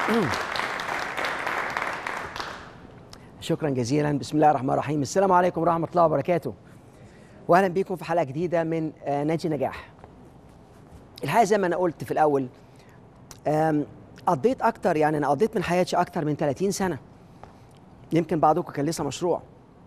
شكرا جزيلا بسم الله الرحمن الرحيم السلام عليكم ورحمه الله وبركاته واهلا بكم في حلقه جديده من آه، ناجي نجاح الحقيقه زي ما انا قلت في الاول آم، قضيت اكتر يعني انا قضيت من حياتي اكتر من 30 سنه يمكن بعضكم كان لسه مشروع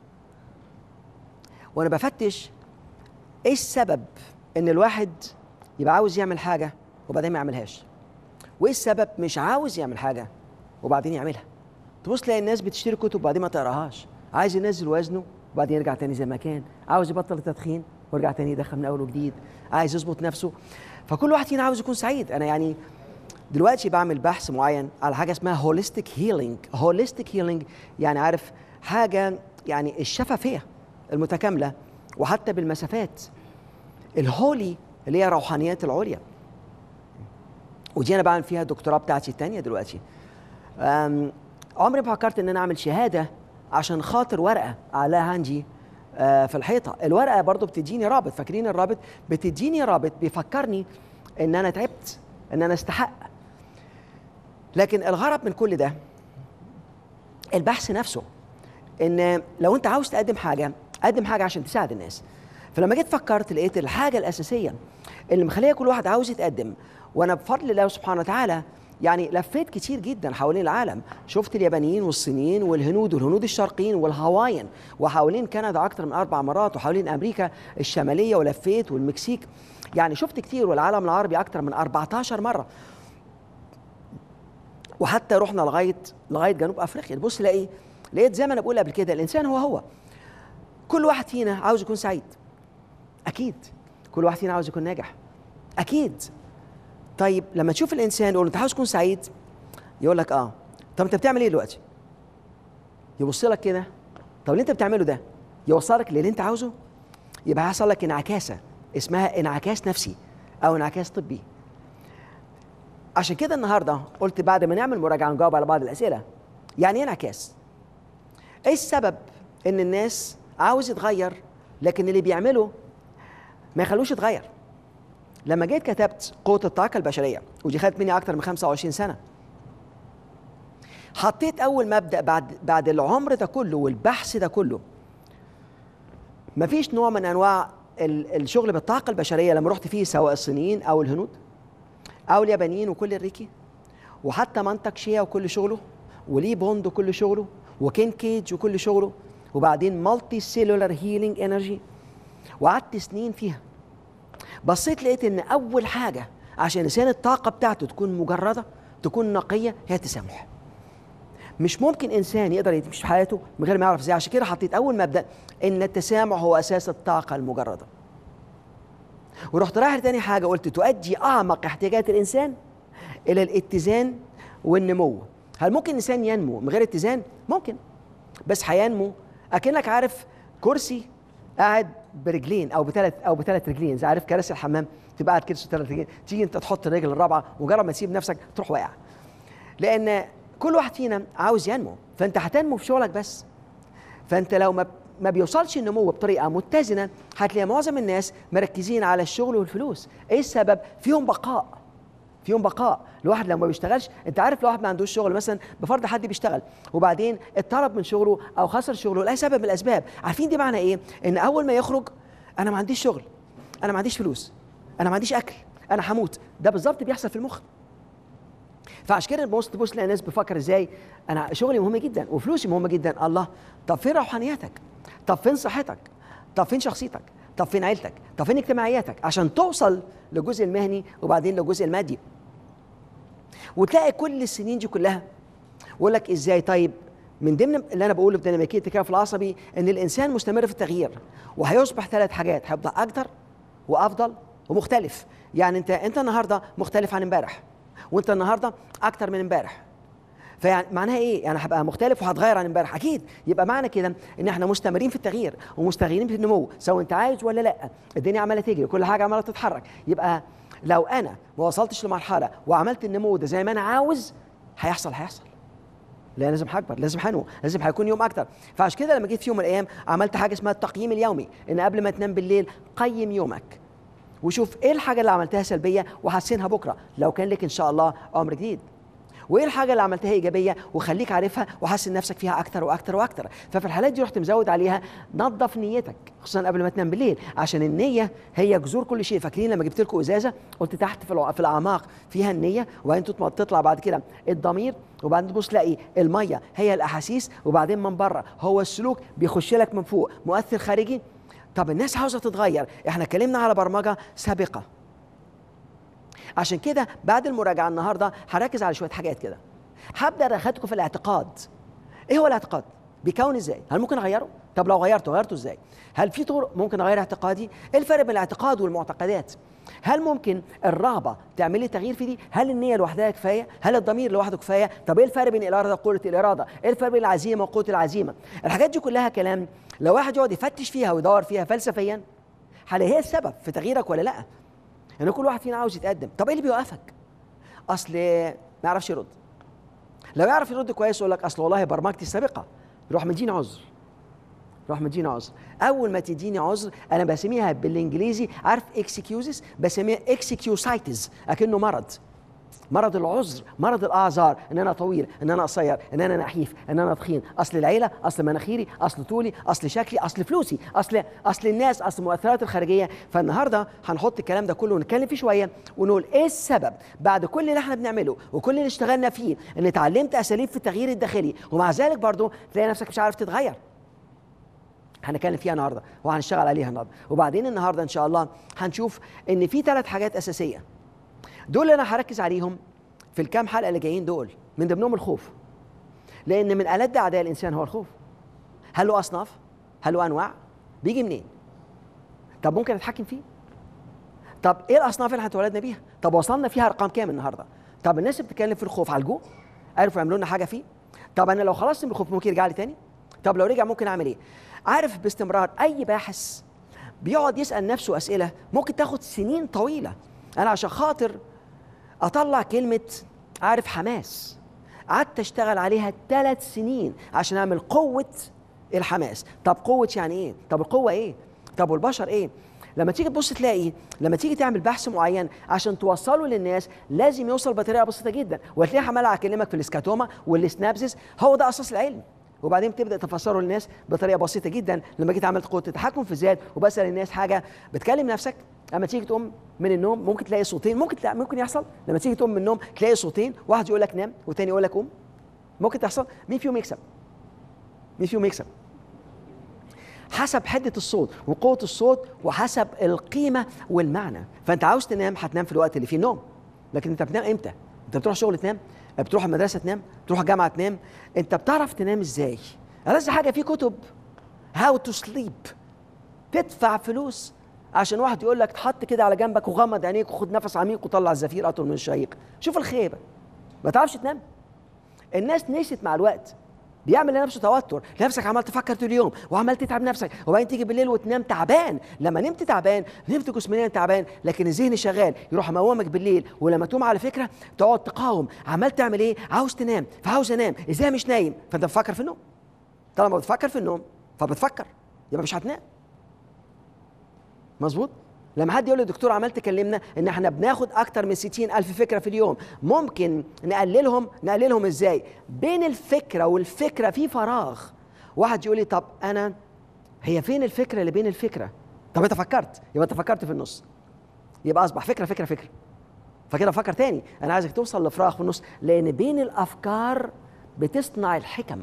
وانا بفتش ايه السبب ان الواحد يبقى عاوز يعمل حاجه وبعدين ما يعملهاش وايه السبب مش عاوز يعمل حاجه وبعدين يعملها تبص تلاقي الناس بتشتري كتب وبعدين ما تقراهاش عايز ينزل وزنه وبعدين يرجع تاني زي ما كان عاوز يبطل التدخين ويرجع تاني يدخن من اول وجديد عايز يظبط نفسه فكل واحد فينا عاوز يكون سعيد انا يعني دلوقتي بعمل بحث معين على حاجه اسمها هوليستيك هيلينج هوليستيك هيلينج يعني عارف حاجه يعني الشفافيه المتكامله وحتى بالمسافات الهولي اللي هي روحانيات العليا ودي انا بعمل فيها الدكتوراه بتاعتي الثانيه دلوقتي أم، عمري ما فكرت ان انا اعمل شهاده عشان خاطر ورقه عليها عندي آه، في الحيطه الورقه برضو بتديني رابط فاكرين الرابط بتديني رابط بيفكرني ان انا تعبت ان انا استحق لكن الغرض من كل ده البحث نفسه ان لو انت عاوز تقدم حاجه قدم حاجه عشان تساعد الناس فلما جيت فكرت لقيت الحاجه الاساسيه اللي مخليه كل واحد عاوز يتقدم وانا بفضل الله سبحانه وتعالى يعني لفيت كتير جدا حوالين العالم شفت اليابانيين والصينيين والهنود والهنود الشرقيين والهوايين وحوالين كندا اكتر من اربع مرات وحوالين امريكا الشماليه ولفيت والمكسيك يعني شفت كتير والعالم العربي اكتر من 14 مره وحتى رحنا لغايه لغايه جنوب افريقيا تبص تلاقي لقيت زي ما انا بقول قبل كده الانسان هو هو كل واحد فينا عاوز يكون سعيد اكيد كل واحد فينا عاوز يكون ناجح اكيد طيب لما تشوف الانسان يقول له انت عاوز تكون سعيد يقول لك اه طب انت بتعمل ايه دلوقتي يبص لك كده طب اللي انت بتعمله ده يوصلك للي انت عاوزه يبقى هيحصل لك انعكاسه اسمها انعكاس نفسي او انعكاس طبي عشان كده النهارده قلت بعد ما نعمل مراجعه نجاوب على بعض الاسئله يعني ايه انعكاس ايه السبب ان الناس عاوز يتغير لكن اللي بيعمله ما يخلوش يتغير لما جيت كتبت قوة الطاقة البشرية ودي خدت مني أكتر من 25 سنة حطيت أول مبدأ بعد بعد العمر ده كله والبحث ده كله مفيش نوع من أنواع ال- الشغل بالطاقة البشرية لما رحت فيه سواء الصينيين أو الهنود أو اليابانيين وكل الريكي وحتى منطق شيا وكل شغله ولي بوند وكل شغله وكين كيج وكل شغله وبعدين مالتي سيلولار هيلينج انرجي وقعدت سنين فيها بصيت لقيت ان اول حاجه عشان لسان الطاقه بتاعته تكون مجرده تكون نقيه هي التسامح مش ممكن انسان يقدر يمشي في حياته من غير ما يعرف ازاي عشان كده حطيت اول مبدا ان التسامح هو اساس الطاقه المجرده ورحت رايح لتاني حاجه قلت تؤدي اعمق احتياجات الانسان الى الاتزان والنمو هل ممكن الانسان ينمو من غير اتزان ممكن بس هينمو اكنك عارف كرسي قاعد برجلين او بثلاث او بثلاث رجلين زي عارف كراسي الحمام تبقى قاعد كرسي بثلاث رجلين تيجي انت تحط الرجل الرابعه مجرد ما تسيب نفسك تروح واقع لان كل واحد فينا عاوز ينمو فانت هتنمو في شغلك بس فانت لو ما ما بيوصلش النمو بطريقه متزنه هتلاقي معظم الناس مركزين على الشغل والفلوس ايه السبب فيهم بقاء فيهم بقاء الواحد لو ما بيشتغلش انت عارف لو واحد ما عندوش شغل مثلا بفرض حد بيشتغل وبعدين اتطرد من شغله او خسر شغله لاي سبب من الاسباب عارفين دي معنى ايه ان اول ما يخرج انا ما عنديش شغل انا ما عنديش فلوس انا ما عنديش اكل انا هموت ده بالظبط بيحصل في المخ فعشان كده تبص تبص تلاقي ناس بفكر ازاي انا شغلي مهم جدا وفلوسي مهمه جدا الله طب فين روحانيتك طب فين صحتك طب فين شخصيتك طب فين عيلتك طب فين اجتماعياتك عشان توصل للجزء المهني وبعدين للجزء المادي وتلاقي كل السنين دي كلها يقول لك ازاي طيب من ضمن اللي انا بقوله في ديناميكيه التكافل العصبي ان الانسان مستمر في التغيير وهيصبح ثلاث حاجات هيبقى اكتر وافضل ومختلف يعني انت انت النهارده مختلف عن امبارح وانت النهارده اكتر من امبارح فيعني معناها ايه؟ يعني هبقى مختلف وهتغير عن امبارح اكيد يبقى معنى كده ان احنا مستمرين في التغيير ومستغيرين في النمو سواء انت عايز ولا لا الدنيا عماله تجري كل حاجه عماله تتحرك يبقى لو انا ما وصلتش لمرحله وعملت النمو ده زي ما انا عاوز هيحصل هيحصل لا لازم هكبر لازم هنمو لازم هيكون يوم اكتر فعشان كده لما جيت في يوم من الايام عملت حاجه اسمها التقييم اليومي ان قبل ما تنام بالليل قيم يومك وشوف ايه الحاجه اللي عملتها سلبيه وحسنها بكره لو كان لك ان شاء الله عمر جديد وايه الحاجه اللي عملتها ايجابيه وخليك عارفها وحاسس نفسك فيها اكتر واكتر واكتر ففي الحالات دي رحت مزود عليها نظف نيتك خصوصا قبل ما تنام بالليل عشان النيه هي جذور كل شيء فاكرين لما جبت لكم ازازه قلت تحت في الاعماق فيها النيه وبعدين تطلع بعد كده الضمير وبعدين تبص تلاقي الميه هي الاحاسيس وبعدين من بره هو السلوك بيخش لك من فوق مؤثر خارجي طب الناس عاوزه تتغير احنا اتكلمنا على برمجه سابقه عشان كده بعد المراجعه النهارده هركز على شويه حاجات كده هبدا ادخلكم في الاعتقاد ايه هو الاعتقاد بيكون ازاي هل ممكن اغيره طب لو غيرته غيرته ازاي هل في طرق ممكن اغير اعتقادي ايه الفرق بين الاعتقاد والمعتقدات هل ممكن الرغبه تعمل لي تغيير في دي هل النيه لوحدها كفايه هل الضمير لوحده كفايه طب ايه الفرق بين الاراده وقوه الاراده ايه الفرق بين العزيمه وقوه العزيمه الحاجات دي كلها كلام لو واحد يقعد يفتش فيها ويدور فيها فلسفيا هل هي السبب في تغييرك ولا لا يعني كل واحد فينا عاوز يتقدم طب ايه اللي بيوقفك اصل ما يعرفش يرد لو يعرف يرد كويس يقول لك اصل والله برمجتي السابقه يروح مديني عذر روح مديني عذر اول ما تديني عذر انا بسميها بالانجليزي عارف اكسكيوزز بسميها اكسكيوسايتس اكنه مرض مرض العذر مرض الاعذار ان انا طويل ان انا قصير ان انا نحيف ان انا تخين اصل العيله اصل مناخيري اصل طولي اصل شكلي اصل فلوسي اصل اصل الناس اصل المؤثرات الخارجيه فالنهارده هنحط الكلام ده كله ونتكلم فيه شويه ونقول ايه السبب بعد كل اللي احنا بنعمله وكل اللي اشتغلنا فيه ان اتعلمت اساليب في التغيير الداخلي ومع ذلك برضه تلاقي نفسك مش عارف تتغير هنتكلم فيها النهارده وهنشتغل عليها النهارده وبعدين النهارده ان شاء الله هنشوف ان في ثلاث حاجات اساسيه دول اللي انا هركز عليهم في الكام حلقه اللي جايين دول من ضمنهم الخوف لان من الاد اعداء الانسان هو الخوف هل له اصناف هل له انواع بيجي منين طب ممكن اتحكم فيه طب ايه الاصناف اللي هتولدنا بيها طب وصلنا فيها ارقام كام النهارده طب الناس اللي بتتكلم في الخوف عالجوه عرفوا يعملوا لنا حاجه فيه طب انا لو خلصت من الخوف ممكن يرجع لي تاني طب لو رجع ممكن اعمل ايه عارف باستمرار اي باحث بيقعد يسال نفسه اسئله ممكن تاخد سنين طويله انا عشان خاطر اطلع كلمه عارف حماس قعدت اشتغل عليها ثلاث سنين عشان اعمل قوه الحماس طب قوه يعني ايه طب القوه ايه طب والبشر ايه لما تيجي تبص تلاقي لما تيجي تعمل بحث معين عشان توصله للناس لازم يوصل بطريقه بسيطه جدا وهتلاقي عمال اكلمك في الاسكاتوما والسنابسس هو ده اساس العلم وبعدين تبدا تفسره للناس بطريقه بسيطه جدا لما جيت عملت قوه التحكم في الذات وبسال الناس حاجه بتكلم نفسك اما تيجي تقوم من النوم ممكن تلاقي صوتين ممكن تلاقي ممكن يحصل لما تيجي تقوم من النوم تلاقي صوتين واحد يقول لك نام والتاني يقول لك قوم ممكن تحصل مين فيهم يكسب مين فيهم يكسب حسب حدة الصوت وقوة الصوت وحسب القيمة والمعنى فأنت عاوز تنام هتنام في الوقت اللي فيه النوم لكن أنت بتنام إمتى؟ أنت بتروح شغل تنام بتروح المدرسة تنام تروح الجامعة تنام أنت بتعرف تنام إزاي ألذ حاجة في كتب هاو تو سليب تدفع فلوس عشان واحد يقول لك تحط كده على جنبك وغمض عينيك وخد نفس عميق وطلع الزفير اطول من الشهيق شوف الخيبه ما تعرفش تنام الناس نسيت مع الوقت بيعمل لنفسه توتر نفسك عمال تفكر طول اليوم وعمال تتعب نفسك وبعدين تيجي بالليل وتنام تعبان لما نمت تعبان نمت جسمانيا تعبان لكن الذهن شغال يروح موامك بالليل ولما تقوم على فكره تقعد تقاوم عمال تعمل ايه عاوز تنام فعاوز انام ازاي مش نايم فانت بتفكر في النوم طالما بتفكر في النوم فبتفكر يبقى مش هتنام مظبوط لما حد يقول لي دكتور عمال تكلمنا ان احنا بناخد اكتر من ستين الف فكره في اليوم ممكن نقللهم نقللهم ازاي بين الفكره والفكره في فراغ واحد يقول لي طب انا هي فين الفكره اللي بين الفكره طب انت فكرت يبقى انت فكرت في النص يبقى اصبح فكره فكره فكره فكده فكر تاني انا عايزك توصل لفراغ في النص لان بين الافكار بتصنع الحكم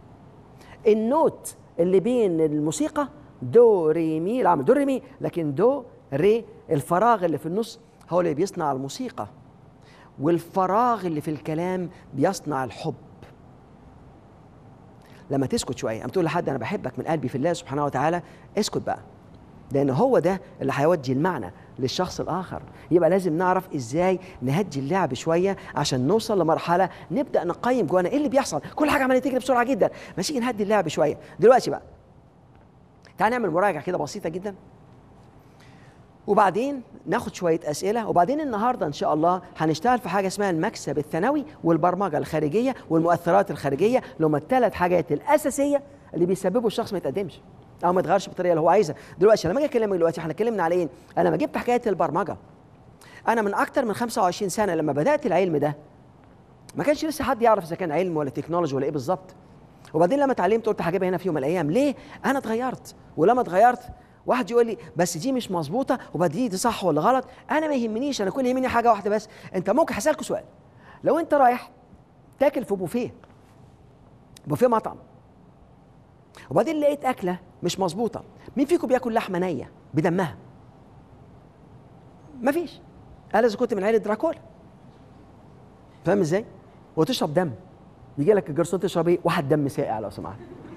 النوت اللي بين الموسيقى دو ري مي العمل دو ري مي لكن دو ري الفراغ اللي في النص هو اللي بيصنع الموسيقى والفراغ اللي في الكلام بيصنع الحب لما تسكت شويه اما تقول لحد انا بحبك من قلبي في الله سبحانه وتعالى اسكت بقى لان هو ده اللي هيودي المعنى للشخص الاخر يبقى لازم نعرف ازاي نهدي اللعب شويه عشان نوصل لمرحله نبدا نقيم جوانا ايه اللي بيحصل كل حاجه عماله تجري بسرعه جدا ما تيجي نهدي اللعب شويه دلوقتي بقى تعال نعمل مراجعه كده بسيطه جدا وبعدين ناخد شويه اسئله وبعدين النهارده ان شاء الله هنشتغل في حاجه اسمها المكسب الثانوي والبرمجه الخارجيه والمؤثرات الخارجيه اللي هم الثلاث حاجات الاساسيه اللي بيسببوا الشخص ما يتقدمش او ما يتغيرش بالطريقه اللي هو عايزها دلوقتي لما اجي اكلمك دلوقتي احنا اتكلمنا على ايه انا لما جبت حكايه البرمجه انا من اكتر من 25 سنه لما بدات العلم ده ما كانش لسه حد يعرف اذا كان علم ولا تكنولوجي ولا ايه بالظبط وبعدين لما اتعلمت قلت هجيبها هنا في يوم من الايام ليه انا اتغيرت ولما اتغيرت واحد يقول لي بس دي مش مظبوطه وبدي دي صح ولا غلط انا ما يهمنيش انا كل يهمني حاجه واحده بس انت ممكن هسالك سؤال لو انت رايح تاكل في بوفيه بوفيه مطعم وبعدين لقيت اكله مش مظبوطه مين فيكم بياكل لحمه نيه بدمها مفيش انا اذا كنت من عيله دراكولا فاهم ازاي وتشرب دم يجي لك الجرسون تشرب ايه واحد دم ساقع لو سمحت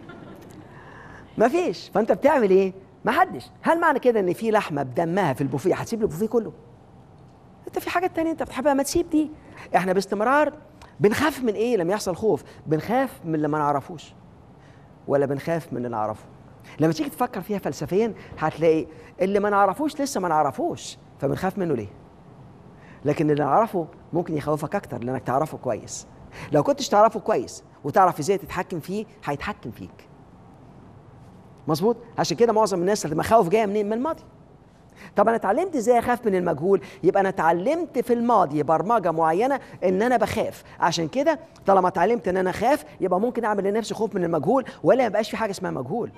مفيش فانت بتعمل ايه ما حدش هل معنى كده ان في لحمه بدمها في البوفيه هتسيب البوفيه كله انت في حاجات تانية انت بتحبها ما تسيب دي احنا باستمرار بنخاف من ايه لما يحصل خوف بنخاف من اللي ما نعرفوش ولا بنخاف من اللي نعرفه لما تيجي تفكر فيها فلسفيا هتلاقي اللي ما نعرفوش لسه ما نعرفوش فبنخاف منه ليه لكن اللي نعرفه ممكن يخوفك اكتر لانك تعرفه كويس لو كنتش تعرفه كويس وتعرف ازاي تتحكم فيه هيتحكم فيك مظبوط عشان كده معظم الناس المخاوف جايه منين من الماضي طب انا اتعلمت ازاي اخاف من المجهول يبقى انا اتعلمت في الماضي برمجه معينه ان انا بخاف عشان كده طالما اتعلمت ان انا اخاف يبقى ممكن اعمل لنفسي خوف من المجهول ولا ما يبقاش في حاجه اسمها مجهول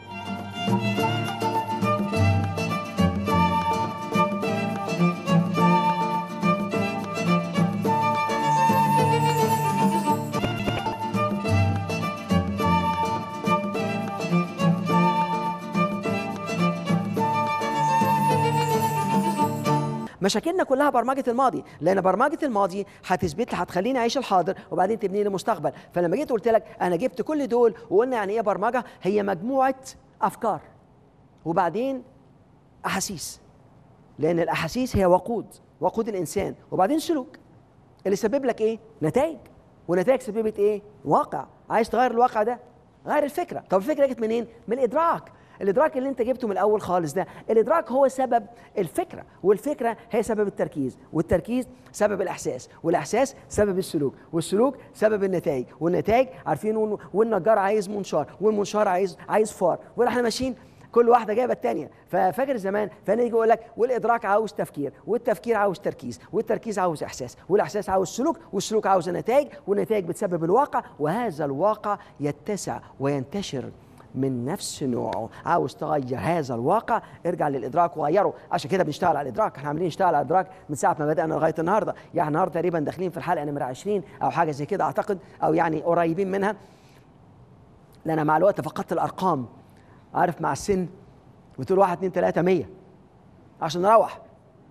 مشاكلنا كلها برمجه الماضي لان برمجه الماضي هتثبت لي هتخليني اعيش الحاضر وبعدين تبني لي مستقبل فلما جيت قلت لك انا جبت كل دول وقلنا يعني ايه برمجه هي مجموعه افكار وبعدين احاسيس لان الاحاسيس هي وقود وقود الانسان وبعدين سلوك اللي سبب لك ايه نتائج ونتائج سببت ايه واقع عايز تغير الواقع ده غير الفكره طب الفكره جت منين من الادراك الادراك اللي انت جبته من الاول خالص ده الادراك هو سبب الفكره والفكره هي سبب التركيز والتركيز سبب الاحساس والاحساس سبب السلوك والسلوك سبب النتائج والنتائج عارفين والنجار عايز منشار والمنشار عايز عايز فار واحنا ماشيين كل واحده جايبه الثانيه ففاكر زمان فانا يجي يقول لك والادراك عاوز تفكير والتفكير عاوز تركيز والتركيز عاوز احساس والاحساس عاوز سلوك والسلوك عاوز نتائج والنتائج بتسبب الواقع وهذا الواقع يتسع وينتشر من نفس نوعه عاوز تغير هذا الواقع ارجع للادراك وغيره عشان كده بنشتغل على الادراك احنا عاملين نشتغل على الادراك من ساعه ما بدانا لغايه النهارده يعني النهارده تقريبا داخلين في الحلقه نمره 20 او حاجه زي كده اعتقد او يعني قريبين منها لان مع الوقت فقدت الارقام عارف مع السن بتقول 1 2 3 100 عشان نروح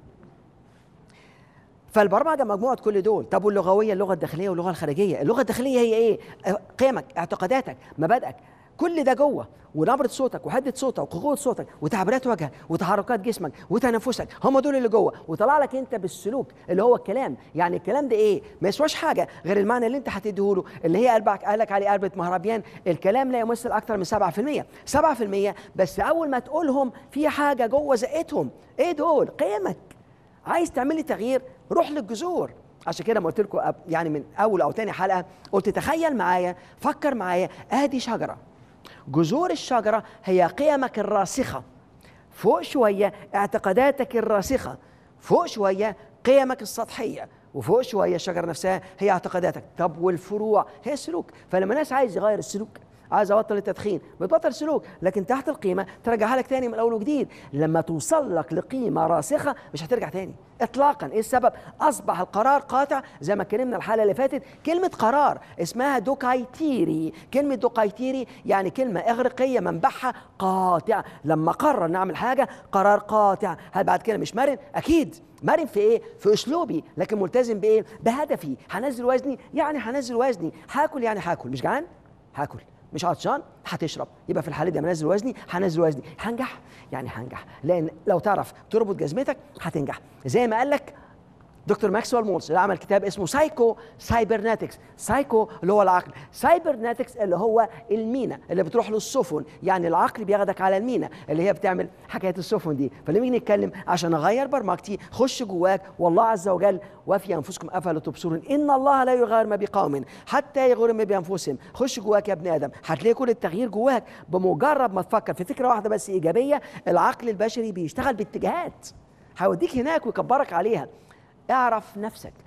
فالبرمجه مجموعه كل دول طب واللغويه اللغه الداخليه واللغه الخارجيه اللغه الداخليه هي ايه قيمك اعتقاداتك مبادئك كل ده جوه ونبره صوتك وحده صوتك وقوه صوتك وتعبيرات وجهك وتحركات جسمك وتنفسك هم دول اللي جوه وطلع لك انت بالسلوك اللي هو الكلام يعني الكلام ده ايه ما يسواش حاجه غير المعنى اللي انت هتديه له اللي هي قلبك قال لك عليه قلبة مهربيان الكلام لا يمثل اكثر من 7% 7% بس اول ما تقولهم في حاجه جوه زقتهم ايه دول قيمك عايز تعملي تغيير روح للجذور عشان كده ما قلت لكم يعني من اول او تاني حلقه قلت تخيل معايا فكر معايا ادي شجره جذور الشجرة هي قيمك الراسخة فوق شوية اعتقاداتك الراسخة فوق شوية قيمك السطحية وفوق شوية الشجرة نفسها هي اعتقاداتك طب والفروع هي السلوك فلما الناس عايز يغير السلوك عايز ابطل التدخين بتبطل سلوك لكن تحت القيمه ترجعها لك تاني من اول وجديد لما توصل لك لقيمه راسخه مش هترجع تاني اطلاقا ايه السبب اصبح القرار قاطع زي ما اتكلمنا الحلقه اللي فاتت كلمه قرار اسمها دوكايتيري كلمه دوكايتيري يعني كلمه اغريقيه منبعها قاطع لما قرر نعمل حاجه قرار قاطع هل بعد كده مش مرن اكيد مرن في ايه في اسلوبي لكن ملتزم بايه بهدفي هنزل وزني يعني هنزل وزني هاكل يعني هاكل مش جعان هاكل مش عطشان هتشرب يبقى في الحاله دي لما انزل وزني هنزل وزني هنجح يعني هنجح لان لو تعرف تربط جزمتك هتنجح زي ما قال لك دكتور ماكسويل مولز اللي عمل كتاب اسمه سايكو سايبرناتكس سايكو اللي هو العقل سايبرناتكس اللي هو المينا اللي بتروح له السفن يعني العقل بياخدك على المينا اللي هي بتعمل حكايه السفن دي فلما نيجي نتكلم عشان اغير برمجتي خش جواك والله عز وجل وفي انفسكم افلا تبصرون ان الله لا يغير ما بقوم حتى يغيروا ما بانفسهم خش جواك يا ابن ادم هتلاقي كل التغيير جواك بمجرد ما تفكر في فكره واحده بس ايجابيه العقل البشري بيشتغل باتجاهات هيوديك هناك ويكبرك عليها اعرف نفسك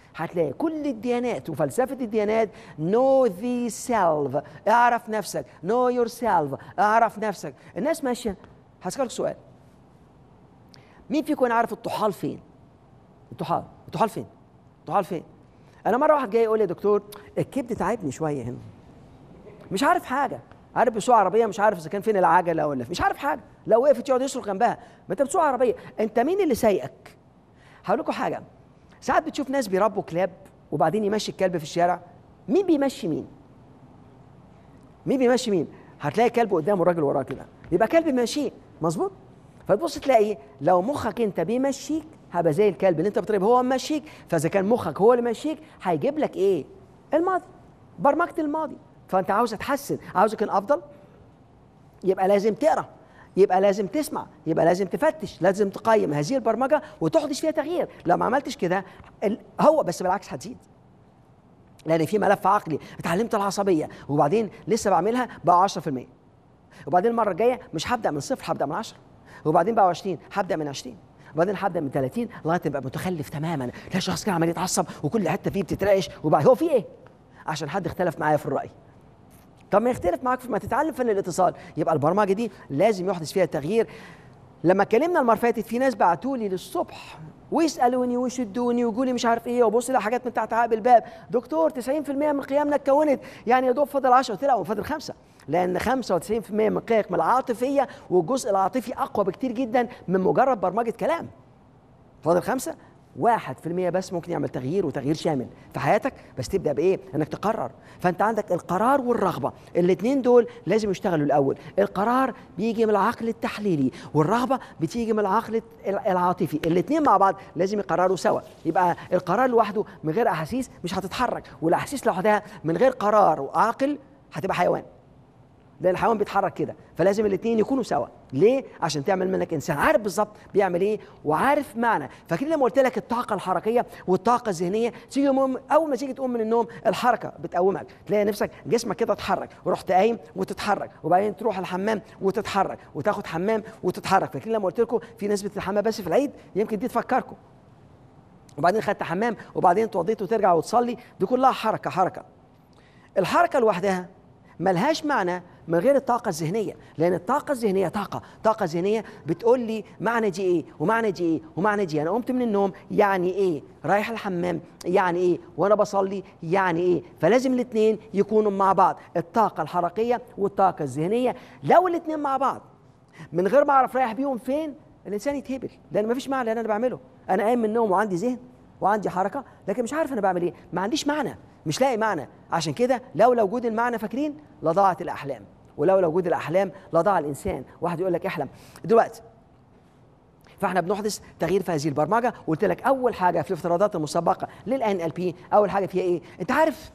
هتلاقي كل الديانات وفلسفه الديانات know the self اعرف نفسك know yourself اعرف نفسك الناس ماشيه هسألك سؤال مين فيكم عارف الطحال فين الطحال الطحال فين الطحال فين انا مره واحد جاي يقول لي يا دكتور الكبد تعبني شويه هنا مش عارف حاجه عارف بيسوق عربيه مش عارف اذا كان فين العجله ولا مش عارف حاجه لو وقفت يقعد يصرخ جنبها ما انت بتسوق عربيه انت مين اللي سايقك هقول لكم حاجه ساعات بتشوف ناس بيربوا كلاب وبعدين يمشي الكلب في الشارع مين بيمشي مين مين بيمشي مين هتلاقي كلب قدامه راجل وراه كده يبقى كلب ماشيه مظبوط فتبص تلاقي لو مخك انت بيمشيك هبقى زي الكلب اللي انت بتربيه هو ماشيك فاذا كان مخك هو اللي ماشيك هيجيب لك ايه الماضي برمجه الماضي فانت عاوز تحسن عاوز يكون افضل يبقى لازم تقرا يبقى لازم تسمع يبقى لازم تفتش لازم تقيم هذه البرمجه وتحدث فيها تغيير لو ما عملتش كده هو بس بالعكس هتزيد لان في ملف عقلي اتعلمت العصبيه وبعدين لسه بعملها بقى 10% وبعدين المره الجايه مش هبدا من صفر هبدا من 10 وبعدين بقى 20 هبدا من 20 وبعدين هبدا من 30 لغايه تبقى متخلف تماما لا شخص كده عمال يتعصب وكل حته فيه بتترعش وبعد هو في ايه؟ عشان حد اختلف معايا في الراي طب ما يختلف معاك ما تتعلم فن الاتصال يبقى البرمجه دي لازم يحدث فيها تغيير لما اتكلمنا المره اللي فاتت في ناس بعتوا لي للصبح ويسالوني ويشدوني ويقولوا لي مش عارف ايه وبص لي حاجات من تحت عقب الباب دكتور 90% من قيمنا اتكونت يعني يا دوب فاضل 10 قلت لا فاضل خمسه لان 95% من قيمك من العاطفيه والجزء العاطفي اقوى بكتير جدا من مجرد برمجه كلام فاضل خمسه واحد في المية بس ممكن يعمل تغيير وتغيير شامل في حياتك بس تبدأ بإيه؟ إنك تقرر فأنت عندك القرار والرغبة الاثنين دول لازم يشتغلوا الأول القرار بيجي من العقل التحليلي والرغبة بتيجي من العقل العاطفي الاثنين مع بعض لازم يقرروا سوا يبقى القرار لوحده من غير أحاسيس مش هتتحرك والأحاسيس لوحدها من غير قرار وعاقل هتبقى حيوان لان الحيوان بيتحرك كده فلازم الاثنين يكونوا سوا ليه عشان تعمل منك انسان عارف بالظبط بيعمل ايه وعارف معنى فاكرين لما قلت لك الطاقه الحركيه والطاقه الذهنيه تيجي يوم اول ما تيجي تقوم من النوم الحركه بتقومك تلاقي نفسك جسمك كده اتحرك ورحت قايم وتتحرك وبعدين تروح الحمام وتتحرك وتاخد حمام وتتحرك فاكرين لما قلت لكم في ناس بتتحمى بس في العيد يمكن دي تفكركم وبعدين خدت حمام وبعدين اتوضيت وترجع وتصلي دي كلها حركه حركه الحركه لوحدها ملهاش معنى من غير الطاقة الذهنية لأن الطاقة الذهنية طاقة طاقة ذهنية بتقول لي معنى دي إيه ومعنى دي إيه ومعنى دي أنا قمت من النوم يعني إيه رايح الحمام يعني إيه وأنا بصلي يعني إيه فلازم الاثنين يكونوا مع بعض الطاقة الحركية والطاقة الذهنية لو الاثنين مع بعض من غير ما أعرف رايح بيهم فين الإنسان يتهبل لأن مفيش معنى اللي أنا بعمله أنا قايم من النوم وعندي ذهن وعندي حركة لكن مش عارف أنا بعمل إيه ما عنديش معنى مش لاقي معنى عشان كده لولا وجود المعنى فاكرين لضاعت الأحلام ولولا وجود الاحلام لضاع الانسان واحد يقول لك احلم دلوقتي فاحنا بنحدث تغيير في هذه البرمجه قلت لك اول حاجه في الافتراضات المسبقه للان ال بي اول حاجه فيها ايه انت عارف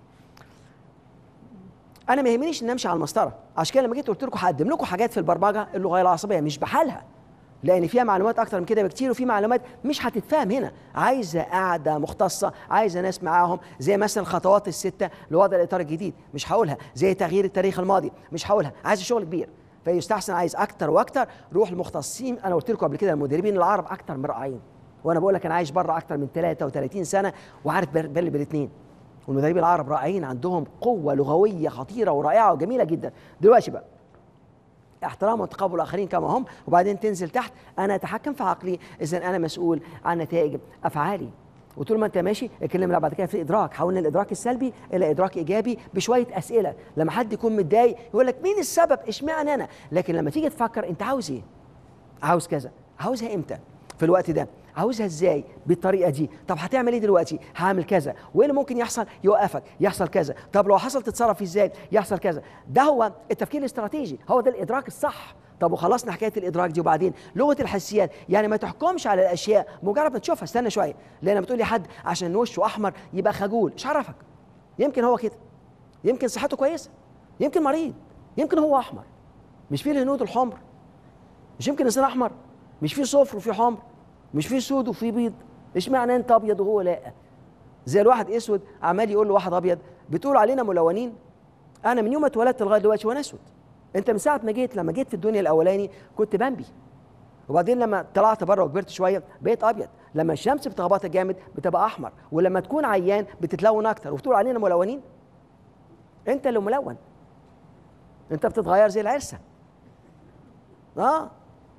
انا ما يهمنيش ان امشي على المسطره عشان كده لما جيت قلت لكم هقدم لكم حاجات في البرمجه اللغه العصبيه مش بحالها لان فيها معلومات اكتر من كده بكتير وفي معلومات مش هتتفهم هنا عايزه قاعده مختصه عايزه ناس معاهم زي مثلا الخطوات السته لوضع الاطار الجديد مش هقولها زي تغيير التاريخ الماضي مش هقولها عايز شغل كبير فيستحسن عايز اكتر واكتر روح المختصين انا قلت لكم قبل كده المدربين العرب اكتر من رائعين وانا بقول لك انا عايش بره اكتر من 33 سنه وعارف بل بالاثنين والمدربين العرب رائعين عندهم قوه لغويه خطيره ورائعه وجميله جدا دلوقتي بقى احترام وتقبل الاخرين كما هم وبعدين تنزل تحت انا اتحكم في عقلي اذا انا مسؤول عن نتائج افعالي وطول ما انت ماشي اتكلم بعد كده في الادراك حولنا الادراك السلبي الى ادراك ايجابي بشويه اسئله لما حد يكون متضايق يقول لك مين السبب اشمعنى انا لكن لما تيجي تفكر انت عاوز ايه عاوز كذا عاوزها امتى في الوقت ده عاوزها ازاي بالطريقه دي طب هتعمل ايه دلوقتي هعمل كذا وايه اللي ممكن يحصل يوقفك يحصل كذا طب لو حصل تتصرف ازاي يحصل كذا ده هو التفكير الاستراتيجي هو ده الادراك الصح طب وخلصنا حكايه الادراك دي وبعدين لغه الحسيات يعني ما تحكمش على الاشياء مجرد ما تشوفها استنى شويه لان بتقول لي حد عشان وشه احمر يبقى خجول مش عرفك يمكن هو كده يمكن صحته كويسه يمكن مريض يمكن هو احمر مش فيه الهنود الحمر مش يمكن انسان احمر مش فيه صفر وفيه حمر مش في سود وفي بيض ايش معنى انت ابيض وهو لا زي الواحد اسود عمال يقول له واحد ابيض بتقول علينا ملونين انا من يوم ما اتولدت لغايه دلوقتي وانا اسود انت من ساعه ما جيت لما جيت في الدنيا الاولاني كنت بامبي وبعدين لما طلعت بره وكبرت شويه بقيت ابيض لما الشمس بتخبطك جامد بتبقى احمر ولما تكون عيان بتتلون اكتر وبتقول علينا ملونين انت اللي ملون انت بتتغير زي العرسه اه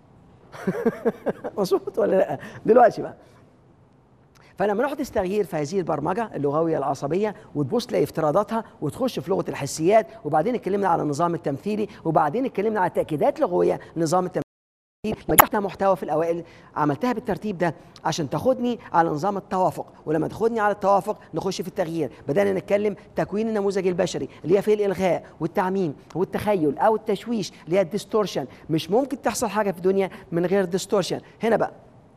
مظبوط ولا لا دلوقتي بقى فلما نحدث تغيير في هذه البرمجه اللغويه العصبيه وتبص تلاقي افتراضاتها وتخش في لغه الحسيات وبعدين اتكلمنا على النظام التمثيلي وبعدين اتكلمنا على تاكيدات لغويه نظام التمثيلي نجحنا محتوى في الاوائل عملتها بالترتيب ده عشان تاخدني على نظام التوافق ولما تاخدني على التوافق نخش في التغيير بدانا نتكلم تكوين النموذج البشري اللي هي في الالغاء والتعميم والتخيل او التشويش اللي هي الديستورشن مش ممكن تحصل حاجه في الدنيا من غير ديستورشن هنا بقى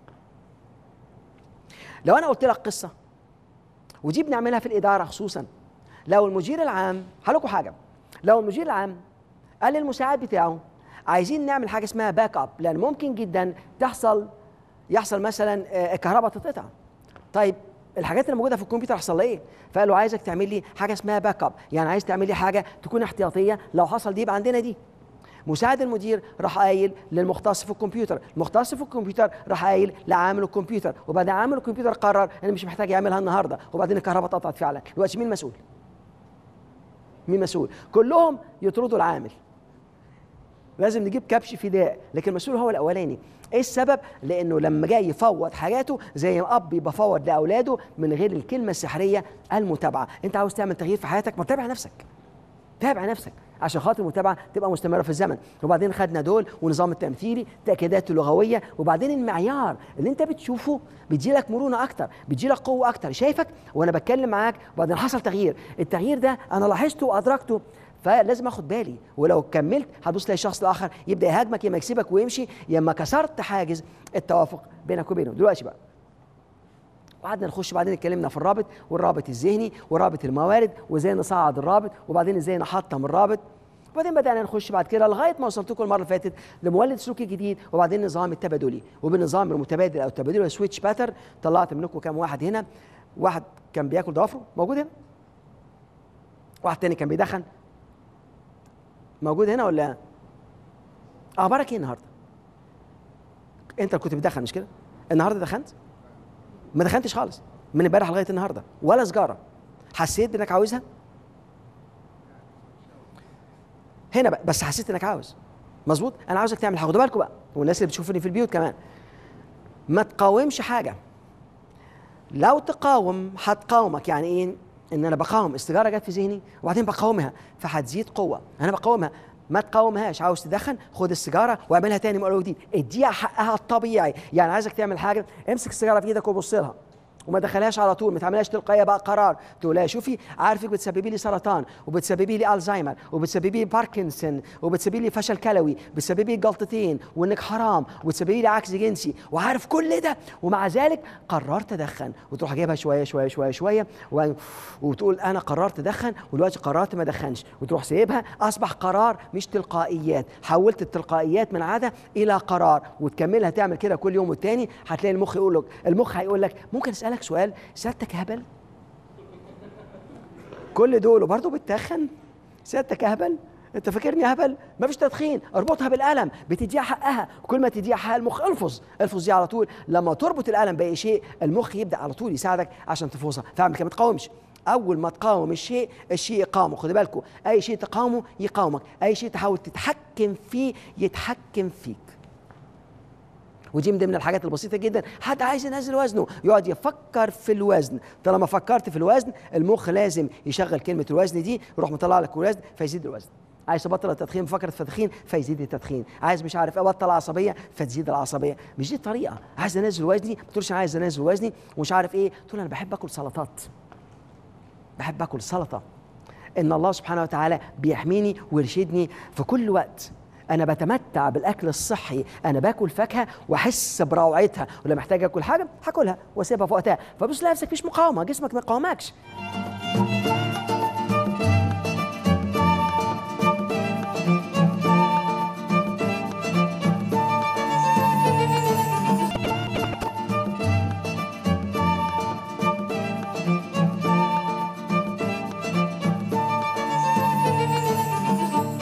لو انا قلت لك قصه ودي بنعملها في الاداره خصوصا لو المدير العام هقول حاجه لو المدير العام قال للمساعد بتاعه عايزين نعمل حاجه اسمها باك اب لان ممكن جدا تحصل يحصل مثلا آه، الكهرباء تتقطع طيب الحاجات اللي موجوده في الكمبيوتر حصل ايه فقال له عايزك تعمل لي حاجه اسمها باك اب يعني عايز تعمل لي حاجه تكون احتياطيه لو حصل دي يبقى عندنا دي مساعد المدير راح قايل للمختص في الكمبيوتر المختص في الكمبيوتر راح قايل لعامل الكمبيوتر وبعدين عامل الكمبيوتر قرر انا مش محتاج يعملها النهارده وبعدين الكهرباء اتقطعت فعلا دلوقتي مين مسؤول مين مسؤول كلهم يطردوا العامل لازم نجيب كبش فداء لكن المسؤول هو الاولاني ايه السبب لانه لما جاي يفوض حاجاته زي ما اب بيفوض لاولاده من غير الكلمه السحريه المتابعه انت عاوز تعمل تغيير في حياتك ما تابع نفسك تابع نفسك عشان خاطر المتابعه تبقى مستمره في الزمن وبعدين خدنا دول ونظام التمثيلي تاكيدات اللغويه وبعدين المعيار اللي انت بتشوفه بيديلك مرونه اكتر بيديلك قوه اكتر شايفك وانا بتكلم معاك وبعدين حصل تغيير التغيير ده انا لاحظته وادركته فلازم اخد بالي ولو كملت هتبص تلاقي الشخص الاخر يبدا يهاجمك يا اما يكسبك ويمشي يا اما كسرت حاجز التوافق بينك وبينه دلوقتي بقى وقعدنا نخش بعدين اتكلمنا في الرابط والرابط الذهني ورابط الموارد وازاي نصعد الرابط وبعدين ازاي نحطم الرابط وبعدين بدانا نخش بعد كده لغايه ما وصلت لكم المره اللي فاتت لمولد سلوكي جديد وبعدين النظام التبادلي وبالنظام المتبادل او التبادلي سويتش باتر طلعت منكم كام واحد هنا واحد كان بياكل ضوافره موجود هنا واحد تاني كان بيدخن موجود هنا ولا اخبارك ايه النهارده انت كنت بتدخن مش كده النهارده دخنت ما دخنتش خالص من امبارح لغايه النهارده ولا سجاره حسيت بانك عاوزها هنا بقى بس حسيت انك عاوز مظبوط انا عاوزك تعمل حاجه خدوا بالكم بقى والناس اللي بتشوفني في البيوت كمان ما تقاومش حاجه لو تقاوم هتقاومك يعني ايه ان انا بقاوم السيجاره جت في ذهني وبعدين بقاومها فهتزيد قوه انا بقاومها ما تقاومهاش عاوز تدخن خد السيجاره واعملها تاني من اول وجديد اديها حقها الطبيعي يعني عايزك تعمل حاجه امسك السيجاره في ايدك وبص لها وما دخلهاش على طول ما تعملهاش تلقائيه بقى قرار تقول لها شوفي عارفك بتسببي لي سرطان وبتسببي لي الزهايمر وبتسببي لي باركنسون وبتسببي لي فشل كلوي بتسببي لي جلطتين وانك حرام وبتسببي لي عكس جنسي وعارف كل ده ومع ذلك قررت ادخن وتروح جايبها شويه شويه شويه شويه وتقول انا قررت ادخن ودلوقتي قررت ما ادخنش وتروح سايبها اصبح قرار مش تلقائيات حولت التلقائيات من عاده الى قرار وتكملها تعمل كده كل يوم والتاني هتلاقي المخ يقول لك المخ هيقول لك ممكن اسالك اسالك سؤال سيادتك هبل كل دول وبرضه بتتخن سيادتك اهبل انت فاكرني هبل ما فيش تدخين اربطها بالقلم بتديها حقها كل ما تديها حقها المخ الفظ الفظ دي على طول لما تربط القلم باي شيء المخ يبدا على طول يساعدك عشان تفوزها فاعمل كده ما تقاومش اول ما تقاوم الشيء الشيء يقاومه خد بالكم اي شيء تقاومه يقاومك اي شيء تحاول تتحكم فيه يتحكم فيك ودي من ضمن الحاجات البسيطه جدا حد عايز ينزل وزنه يقعد يفكر في الوزن طالما فكرت في الوزن المخ لازم يشغل كلمه الوزن دي يروح مطلع لك الوزن فيزيد الوزن عايز تبطل التدخين فكرت في التدخين فيزيد التدخين عايز مش عارف ابطل عصبيه فتزيد العصبيه مش دي الطريقه عايز انزل وزني ما تقولش عايز انزل وزني ومش عارف ايه تقول انا بحب اكل سلطات بحب اكل سلطه ان الله سبحانه وتعالى بيحميني ويرشدني في كل وقت انا بتمتع بالاكل الصحي انا باكل فاكهه واحس بروعتها ولما محتاج اكل حاجه هاكلها واسيبها في وقتها فبص لنفسك مفيش مقاومه جسمك ما يقاومكش من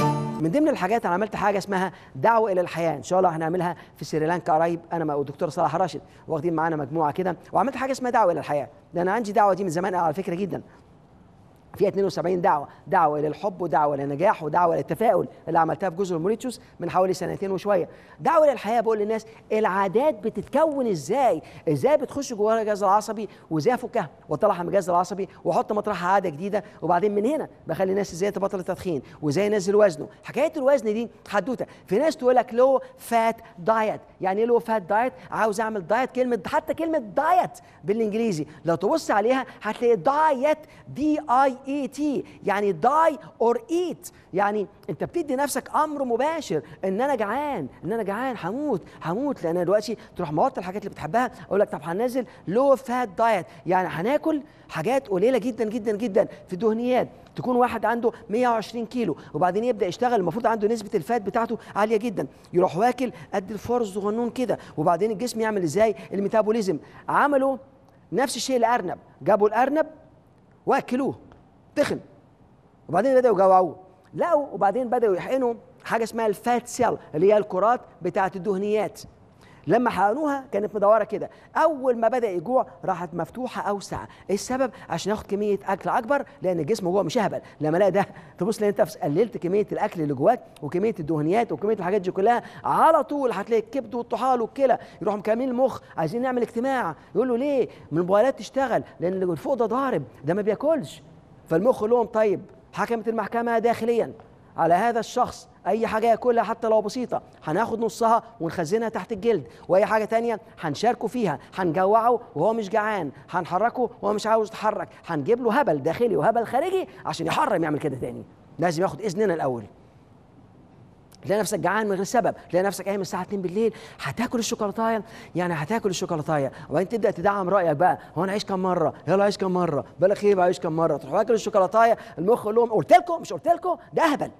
من ضمن الحاجات انا عملت حاجه اسمها دعوه الى الحياه ان شاء الله هنعملها في سريلانكا قريب انا والدكتور صلاح راشد واخدين معانا مجموعه كده وعملت حاجه اسمها دعوه الى الحياه ده انا عندي دعوه دي من زمان على فكره جدا فيها 72 دعوه دعوه الى الحب ودعوه للنجاح ودعوه للتفاؤل اللي عملتها في جزر الموريتشوس من حوالي سنتين وشويه دعوه الى الحياه بقول للناس العادات بتتكون ازاي ازاي بتخش جواها الجهاز العصبي وازاي افكها واطلعها من الجهاز العصبي واحط مطرحها عاده جديده وبعدين من هنا بخلي الناس ازاي تبطل التدخين وازاي ينزل وزنه حكايه الوزن دي حدوته في ناس تقول لك لو فات دايت يعني ايه لو فات دايت عاوز اعمل دايت كلمه حتى كلمه دايت بالانجليزي لو تبص عليها هتلاقي دايت دي اي اي تي يعني داي اور ايت يعني انت بتدي نفسك امر مباشر ان انا جعان ان انا جعان هموت هموت لان أنا دلوقتي تروح موطي الحاجات اللي بتحبها اقول لك طب هننزل لو فات دايت يعني هناكل حاجات قليله جدا جدا جدا في الدهنيات تكون واحد عنده 120 كيلو وبعدين يبدا يشتغل المفروض عنده نسبه الفات بتاعته عاليه جدا يروح واكل قد الفار الصغنون كده وبعدين الجسم يعمل ازاي الميتابوليزم عملوا نفس الشيء الارنب جابوا الارنب واكلوه تخن وبعدين بداوا يجوعوه لقوا وبعدين بداوا يحقنوا حاجه اسمها الفات سيل اللي هي الكرات بتاعه الدهنيات لما حقنوها كانت مدوره كده اول ما بدا يجوع راحت مفتوحه اوسع ايه السبب عشان ياخد كميه اكل اكبر لان الجسم جوه مش اهبل لما لا ده تبص لان انت قللت كميه الاكل اللي جواك وكميه الدهنيات وكميه الحاجات دي كلها على طول هتلاقي الكبد والطحال والكلى يروحوا مكملين المخ عايزين نعمل اجتماع يقول له ليه من الموبايلات تشتغل لان اللي فوق ده ضارب ده ما بياكلش فالمخ لهم طيب حكمت المحكمه داخليا على هذا الشخص اي حاجه ياكلها حتى لو بسيطه هناخد نصها ونخزنها تحت الجلد واي حاجه تانية هنشاركه فيها هنجوعه وهو مش جعان هنحركه وهو مش عاوز يتحرك هنجيب له هبل داخلي وهبل خارجي عشان يحرم يعمل كده تاني لازم ياخد اذننا الاول تلاقي نفسك جعان من غير سبب تلاقي نفسك قايم الساعه 2 بالليل هتاكل الشوكولاتايه يعني هتاكل الشوكولاتايه وبعدين تبدا تدعم رايك بقى هو انا عايش كم مره يلا عايش كم مره بالك ايه عايش كم مره تروح واكل الشوكولاتايه المخ يقول لهم قلت لكم مش قلت لكم ده اهبل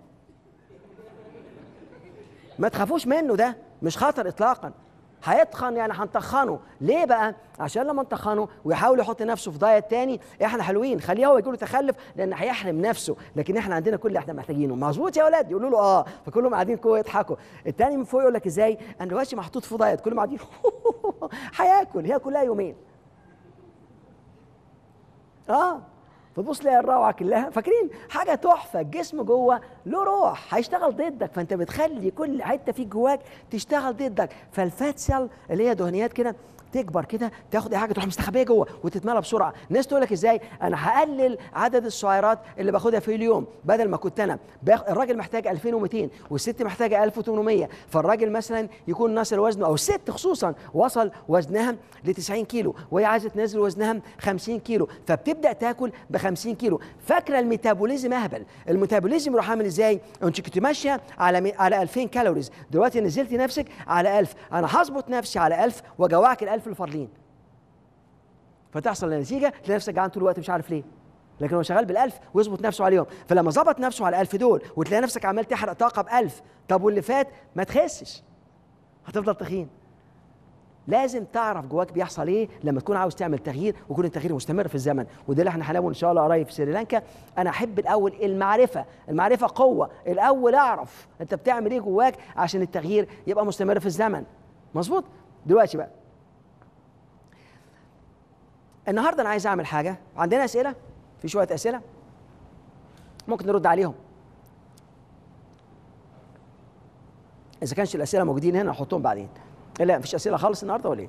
ما تخافوش منه ده مش خطر اطلاقا هيتخن يعني هنطخنه ليه بقى عشان لما نطخنه ويحاول يحط نفسه في دايت تاني احنا حلوين خليه هو يقول تخلف لان هيحرم نفسه لكن احنا عندنا كل اللي احنا محتاجينه مظبوط يا ولاد يقولوا له اه فكلهم قاعدين كوه يضحكوا التاني من فوق يقول لك ازاي انا دلوقتي محطوط في دايت كلهم قاعدين هياكل هي كلها يومين اه فتبص تلاقي الروعه كلها فاكرين حاجه تحفه الجسم جوه له روح هيشتغل ضدك فانت بتخلي كل حته فيك جواك تشتغل ضدك فالفات سيل اللي هي دهنيات كده تكبر كده تاخد اي حاجه تروح مستخبيه جوه وتتملى بسرعه الناس تقول لك ازاي انا هقلل عدد السعرات اللي باخدها في اليوم بدل ما كنت انا باخ... الراجل محتاج 2200 والست محتاجه 1800 فالراجل مثلا يكون ناصل وزنه او الست خصوصا وصل وزنها ل 90 كيلو وهي عايزه تنزل وزنها 50 كيلو فبتبدا تاكل ب 50 كيلو فاكره الميتابوليزم اهبل الميتابوليزم يروح عامل ازاي انت كنت ماشيه على مي... على 2000 كالوريز دلوقتي نزلتي نفسك على 1000 انا هظبط نفسي على 1000 واجوعك ال 1000 الفارلين فتحصل النتيجه تلاقي نفسك جعان طول الوقت مش عارف ليه لكن هو شغال بالألف ويظبط نفسه عليهم فلما ظبط نفسه على الألف دول وتلاقي نفسك عمال تحرق طاقة بألف طب واللي فات ما تخسش هتفضل تخين لازم تعرف جواك بيحصل ايه لما تكون عاوز تعمل تغيير ويكون التغيير مستمر في الزمن وده اللي احنا هنلاقيه ان شاء الله قريب في سريلانكا انا احب الاول المعرفه المعرفه قوه الاول اعرف انت بتعمل ايه جواك عشان التغيير يبقى مستمر في الزمن مظبوط دلوقتي بقى النهارده انا عايز اعمل حاجه عندنا اسئله في شويه اسئله ممكن نرد عليهم اذا كانش الاسئله موجودين هنا نحطهم بعدين لا مفيش اسئله خالص النهارده ولا ايه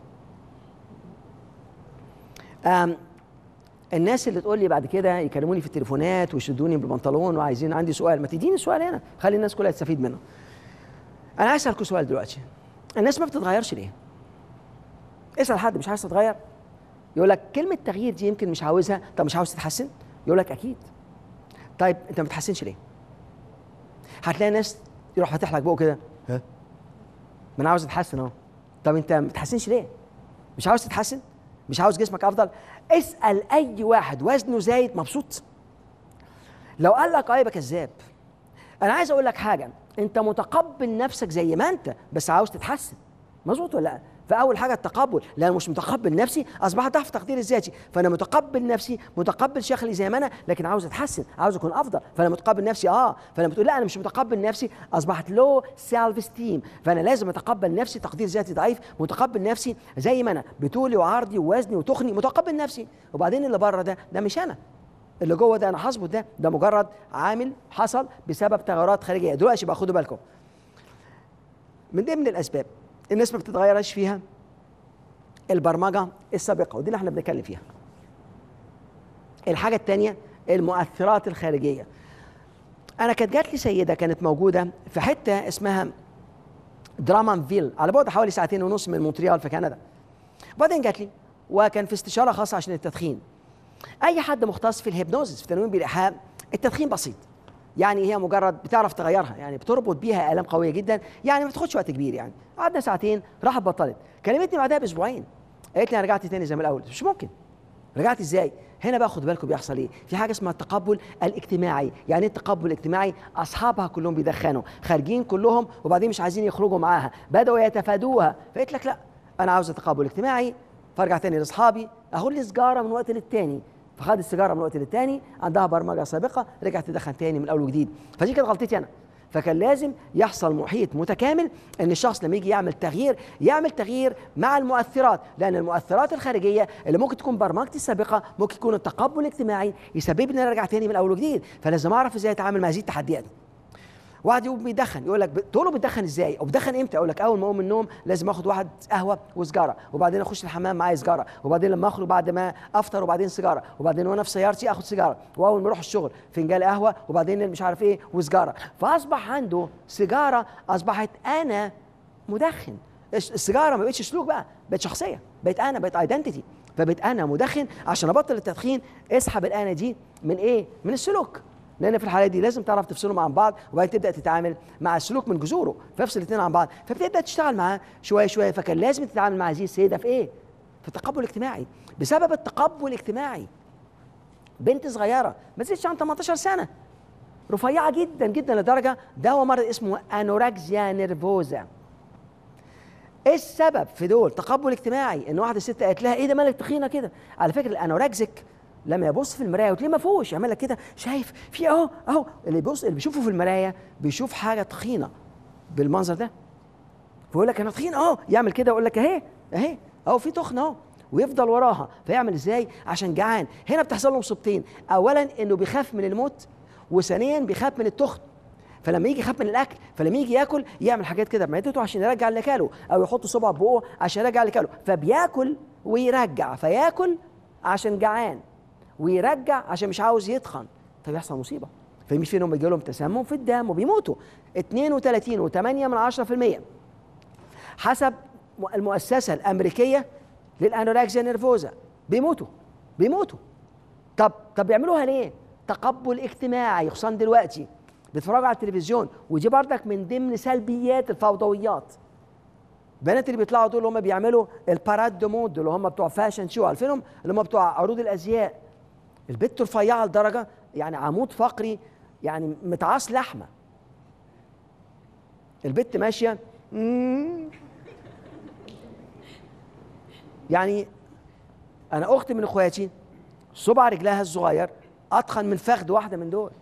أم الناس اللي تقول لي بعد كده يكلموني في التليفونات ويشدوني بالبنطلون وعايزين عندي سؤال ما تديني سؤال هنا خلي الناس كلها تستفيد منه انا عايز اسالكم سؤال دلوقتي الناس ما بتتغيرش ليه اسال حد مش عايز تتغير يقول لك كلمه تغيير دي يمكن مش عاوزها طب مش عاوز تتحسن يقول لك اكيد طيب انت ما بتتحسنش ليه هتلاقي ناس يروح فاتح لك بقه كده ها ما انا عاوز اتحسن اهو طب انت ما بتتحسنش ليه مش عاوز تتحسن مش عاوز جسمك افضل اسال اي واحد وزنه زايد مبسوط لو قال لك اه يبقى كذاب انا عايز اقول لك حاجه انت متقبل نفسك زي ما انت بس عاوز تتحسن مظبوط ولا لا فاول حاجه التقبل لان مش متقبل نفسي اصبح ضعف تقدير الذاتي فانا متقبل نفسي متقبل شكلي زي ما انا لكن عاوز اتحسن عاوز اكون افضل فانا متقبل نفسي اه فلما بتقول لا انا مش متقبل نفسي اصبحت لو سيلف ستيم فانا لازم اتقبل نفسي تقدير ذاتي ضعيف متقبل نفسي زي ما انا بطولي وعرضي ووزني وتخني متقبل نفسي وبعدين اللي بره ده ده مش انا اللي جوه ده انا هظبط ده ده مجرد عامل حصل بسبب تغيرات خارجيه دلوقتي بقى خدوا بالكم من ضمن الاسباب الناس ما بتتغيرش فيها البرمجه السابقه ودي اللي احنا بنتكلم فيها الحاجه الثانيه المؤثرات الخارجيه انا كانت جات لي سيده كانت موجوده في حته اسمها درامانفيل على بعد حوالي ساعتين ونص من مونتريال في كندا وبعدين جات لي وكان في استشاره خاصه عشان التدخين اي حد مختص في الهيبنوزس في تنويم بالايحاء التدخين بسيط يعني هي مجرد بتعرف تغيرها يعني بتربط بيها الام قويه جدا يعني ما بتاخدش وقت كبير يعني قعدنا ساعتين راحت بطلت كلمتني بعدها باسبوعين قالت لي انا رجعت تاني زي ما الاول مش ممكن رجعت ازاي هنا بقى خد بالكم بيحصل ايه في حاجه اسمها التقبل الاجتماعي يعني ايه التقبل الاجتماعي اصحابها كلهم بيدخنوا خارجين كلهم وبعدين مش عايزين يخرجوا معاها بداوا يتفادوها فقلت لك لا انا عاوز تقبل اجتماعي فارجع تاني لاصحابي اهو لي سجاره من وقت للتاني فخد السيجاره من وقت للتاني عندها برمجه سابقه رجعت تدخن تاني من اول وجديد فدي كانت غلطتي انا فكان لازم يحصل محيط متكامل ان الشخص لما يجي يعمل تغيير يعمل تغيير مع المؤثرات لان المؤثرات الخارجيه اللي ممكن تكون برمجتي السابقه ممكن يكون التقبل الاجتماعي يسبب لي ان انا ارجع تاني من اول وجديد فلازم اعرف ازاي اتعامل مع هذه التحديات واحد يقوم بيدخن يقول لك تقول له بتدخن ازاي او بتدخن امتى اقول لك اول ما اقوم من النوم لازم اخد واحد قهوه وسجاره وبعدين اخش الحمام معايا سجاره وبعدين لما اخرج بعد ما افطر وبعدين سيجاره وبعدين وانا في سيارتي اخد سيجاره واول ما اروح الشغل فنجان قهوه وبعدين مش عارف ايه وسجاره فاصبح عنده سيجاره اصبحت انا مدخن السيجاره ما بقتش سلوك بقى بقت شخصيه بقت انا بقت ايدنتيتي فبقيت انا مدخن عشان ابطل التدخين اسحب الانا دي من ايه من السلوك لان في الحاله دي لازم تعرف تفصلهم عن بعض وبعدين تبدا تتعامل مع السلوك من جذوره فافصل الاثنين عن بعض فبتبدا تشتغل معاه شويه شويه فكان لازم تتعامل مع هذه السيده في ايه؟ في التقبل الاجتماعي بسبب التقبل الاجتماعي بنت صغيره ما تزيدش عن 18 سنه رفيعه جدا جدا لدرجه ده هو مرض اسمه انوراكسيا نيرفوزا ايه السبب في دول تقبل اجتماعي ان واحده ست قالت لها ايه ده مالك تخينه كده على فكره الانوراكسيك لما يبص في المرايه وتلاقيه ما فيهوش يعمل لك كده شايف في اهو اهو اللي بيبص اللي بيشوفه في المرايه بيشوف حاجه تخينه بالمنظر ده فيقول لك انا تخين اهو يعمل كده يقول لك اهي اهي اهو في تخن اهو ويفضل وراها فيعمل ازاي عشان جعان هنا بتحصل له مصيبتين اولا انه بيخاف من الموت وثانيا بيخاف من التخن فلما يجي يخاف من الاكل فلما يجي ياكل يعمل حاجات كده بمعدته عشان يرجع اللي كاله او يحط صبع بقه عشان يرجع اللي كاله فبياكل ويرجع فياكل عشان جعان ويرجع عشان مش عاوز يتخن فبيحصل مصيبه فمش فيهم بيجي لهم تسمم في الدم وبيموتوا 32 و8 من 10% حسب المؤسسه الامريكيه للانوركسيا نيرفوزا بيموتوا بيموتوا طب طب بيعملوها ليه؟ تقبل اجتماعي خصوصا دلوقتي بيتفرجوا على التلفزيون ودي بردك من ضمن سلبيات الفوضويات البنات اللي بيطلعوا دول هم بيعملوا الباراد دو مود اللي هم بتوع فاشن شو عارفينهم اللي هم بتوع عروض الازياء البت رفيعه لدرجه يعني عمود فقري يعني متعاص لحمه البت ماشيه يعني انا اختي من اخواتي صبع رجلها الصغير اتخن من فخذ واحده من دول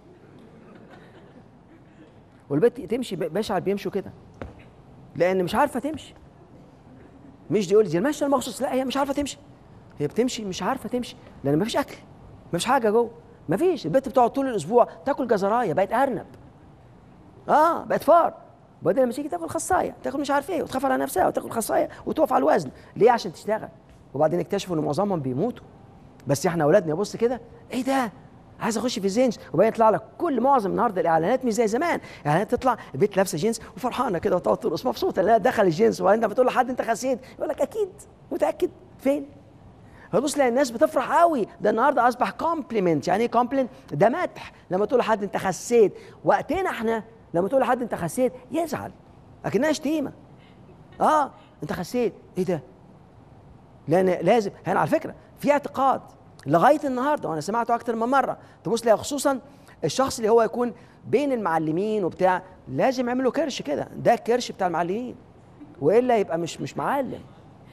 والبت تمشي بشعر بيمشوا كده لان مش عارفه تمشي مش دي يقول دي المشي المخصوص لا هي مش عارفه تمشي هي بتمشي مش عارفه تمشي لان مفيش اكل مفيش حاجه جوه مفيش البت بتقعد طول الاسبوع تاكل جزرايه بقت ارنب اه بقت فار بدل لما تيجي تاكل خصايه تاكل مش عارف ايه وتخاف على نفسها وتاكل خصايه وتقف على الوزن ليه عشان تشتغل وبعدين اكتشفوا ان معظمهم بيموتوا بس احنا اولادنا يبص كده ايه ده عايز اخش في الجينز وبعدين يطلع لك كل معظم النهارده الاعلانات مش زي زمان اعلانات تطلع البنت لابسه جينز وفرحانه كده وتقعد ترقص مبسوطه لانها دخل الجينز وبعدين بتقول لحد انت خسيت يقول لك اكيد متاكد فين فبص تلاقي الناس بتفرح قوي ده النهارده اصبح كومبلمنت يعني ايه كومبلمنت ده مدح لما تقول لحد انت خسيت وقتنا احنا لما تقول لحد انت خسيت يزعل اكنها شتيمه اه انت خسيت ايه ده لان لازم هنا على فكره في اعتقاد لغايه النهارده وانا سمعته اكتر من مره تبص لها خصوصا الشخص اللي هو يكون بين المعلمين وبتاع لازم يعملوا كرش كده ده الكرش بتاع المعلمين والا يبقى مش مش معلم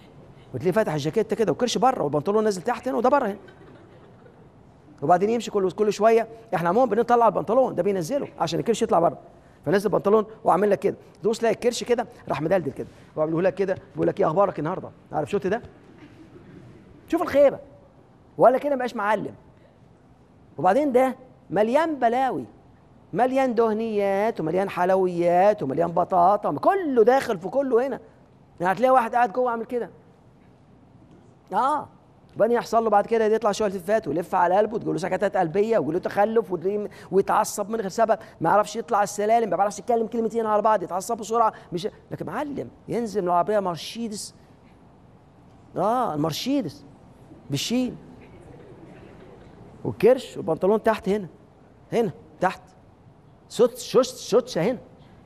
وتلاقيه فاتح الجاكيت كده والكرش بره والبنطلون نازل تحت هنا وده بره هنا وبعدين يمشي كل كل شويه احنا عموما بنطلع البنطلون ده بينزله عشان الكرش يطلع بره فنزل البنطلون وعامل لك كده دوس تلاقي الكرش كده راح مدلدل كده وعامله لك كده بيقول لك ايه اخبارك النهارده عارف شفت ده شوف الخيبه ولا كده مبقاش معلم وبعدين ده مليان بلاوي مليان دهنيات ومليان حلويات ومليان بطاطا كله داخل في كله هنا يعني هتلاقي واحد قاعد جوه عامل كده اه بني يحصل له بعد كده يطلع شويه التفات ويلف على قلبه وتقول له سكتات قلبيه ويقول له تخلف ويتعصب من غير سبب ما يعرفش يطلع السلالم ما بيعرفش يتكلم كلمتين على بعض يتعصب بسرعه مش لكن معلم ينزل من العربيه مرشيدس اه المرشيدس بالشيل والكرش والبنطلون تحت هنا هنا تحت سوتس شوتس شوتس هنا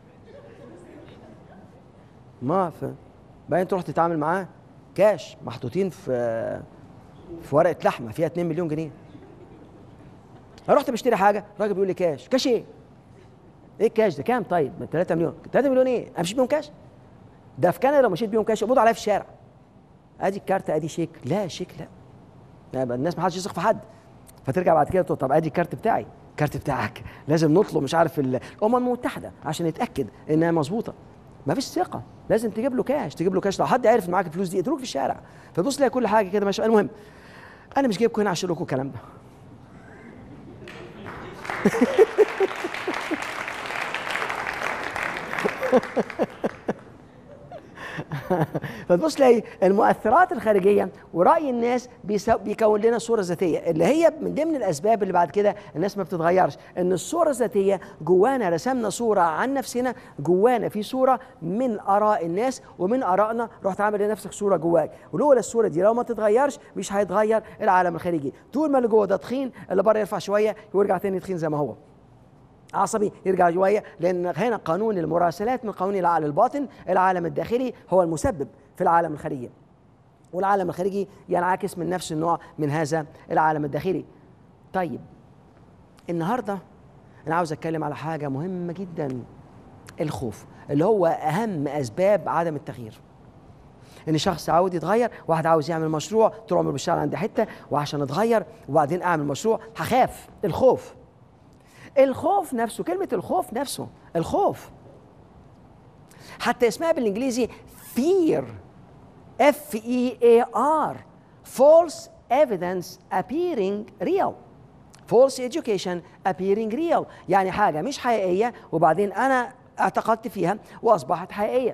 ما ف بعدين تروح تتعامل معاه كاش محطوطين في في ورقه لحمه فيها 2 مليون جنيه رحت بشتري حاجه الراجل بيقول لي كاش كاش ايه؟ ايه الكاش ده كام طيب؟ 3 مليون 3 مليون ايه؟ امشي بيهم كاش؟ ده في كندا لو مشيت بيهم كاش يقبضوا عليا في الشارع ادي الكارت ادي شيك لا شيك لا يعني الناس ما حدش يثق في حد فترجع بعد كده تقول طب ادي الكارت بتاعي الكارت بتاعك لازم نطلب مش عارف الامم المتحده عشان نتاكد انها مظبوطه ما فيش ثقه لازم تجيب له كاش تجيب له كاش لو حد عارف ان معاك الفلوس دي يترك في الشارع فتبص تلاقي كل حاجه كده ماشيه المهم انا مش جايبكم هنا عشان لكم الكلام ده فتبص تلاقي المؤثرات الخارجيه وراي الناس بيكون لنا صوره ذاتيه اللي هي من ضمن الاسباب اللي بعد كده الناس ما بتتغيرش ان الصوره الذاتيه جوانا رسمنا صوره عن نفسنا جوانا في صوره من اراء الناس ومن ارائنا رحت عامل لنفسك صوره جواك ولولا الصوره دي لو ما تتغيرش مش هيتغير العالم الخارجي طول ما اللي جوه ده تخين اللي بره يرفع شويه ويرجع تاني تخين زي ما هو عصبي يرجع شويه لان هنا قانون المراسلات من قانون العقل الباطن العالم الداخلي هو المسبب في العالم الخارجي والعالم الخارجي ينعكس من نفس النوع من هذا العالم الداخلي طيب النهارده انا عاوز اتكلم على حاجه مهمه جدا الخوف اللي هو اهم اسباب عدم التغيير ان شخص عاوز يتغير واحد عاوز يعمل مشروع طول عمره بيشتغل عند حته وعشان اتغير وبعدين اعمل مشروع هخاف الخوف الخوف نفسه كلمة الخوف نفسه الخوف حتى اسمها بالانجليزي fear F E A R false evidence appearing real false education appearing real يعني حاجة مش حقيقية وبعدين أنا اعتقدت فيها وأصبحت حقيقية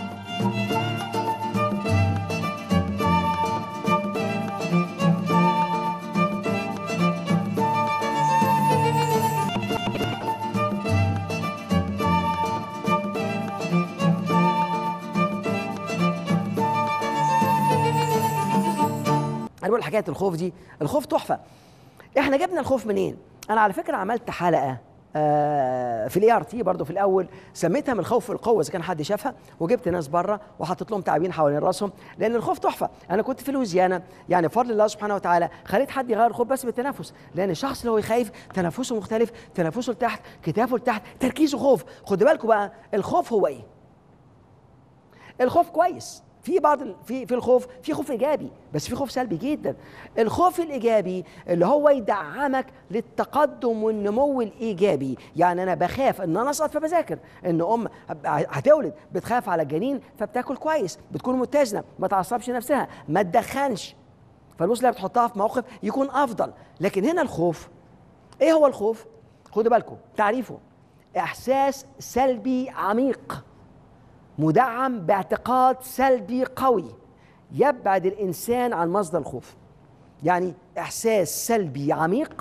انا بقول حكايه الخوف دي الخوف تحفه احنا جبنا الخوف منين انا على فكره عملت حلقه آه في الاي ار تي برضه في الاول سميتها من الخوف والقوه اذا كان حد شافها وجبت ناس بره وحطيت لهم تعابين حوالين راسهم لان الخوف تحفه انا كنت في لويزيانا يعني بفضل الله سبحانه وتعالى خليت حد يغير الخوف بس بالتنفس لان الشخص اللي هو خايف تنفسه مختلف تنفسه لتحت كتافه لتحت تركيزه خوف خد بالكم بقى الخوف هو ايه الخوف كويس في بعض في في الخوف في خوف ايجابي بس في خوف سلبي جدا الخوف الايجابي اللي هو يدعمك للتقدم والنمو الايجابي يعني انا بخاف ان انا اسقط فبذاكر ان ام هتولد بتخاف على الجنين فبتاكل كويس بتكون متزنه ما تعصبش نفسها ما تدخنش فالوصله بتحطها في موقف يكون افضل لكن هنا الخوف ايه هو الخوف خدوا بالكم تعريفه احساس سلبي عميق مدعم باعتقاد سلبي قوي يبعد الانسان عن مصدر الخوف يعني احساس سلبي عميق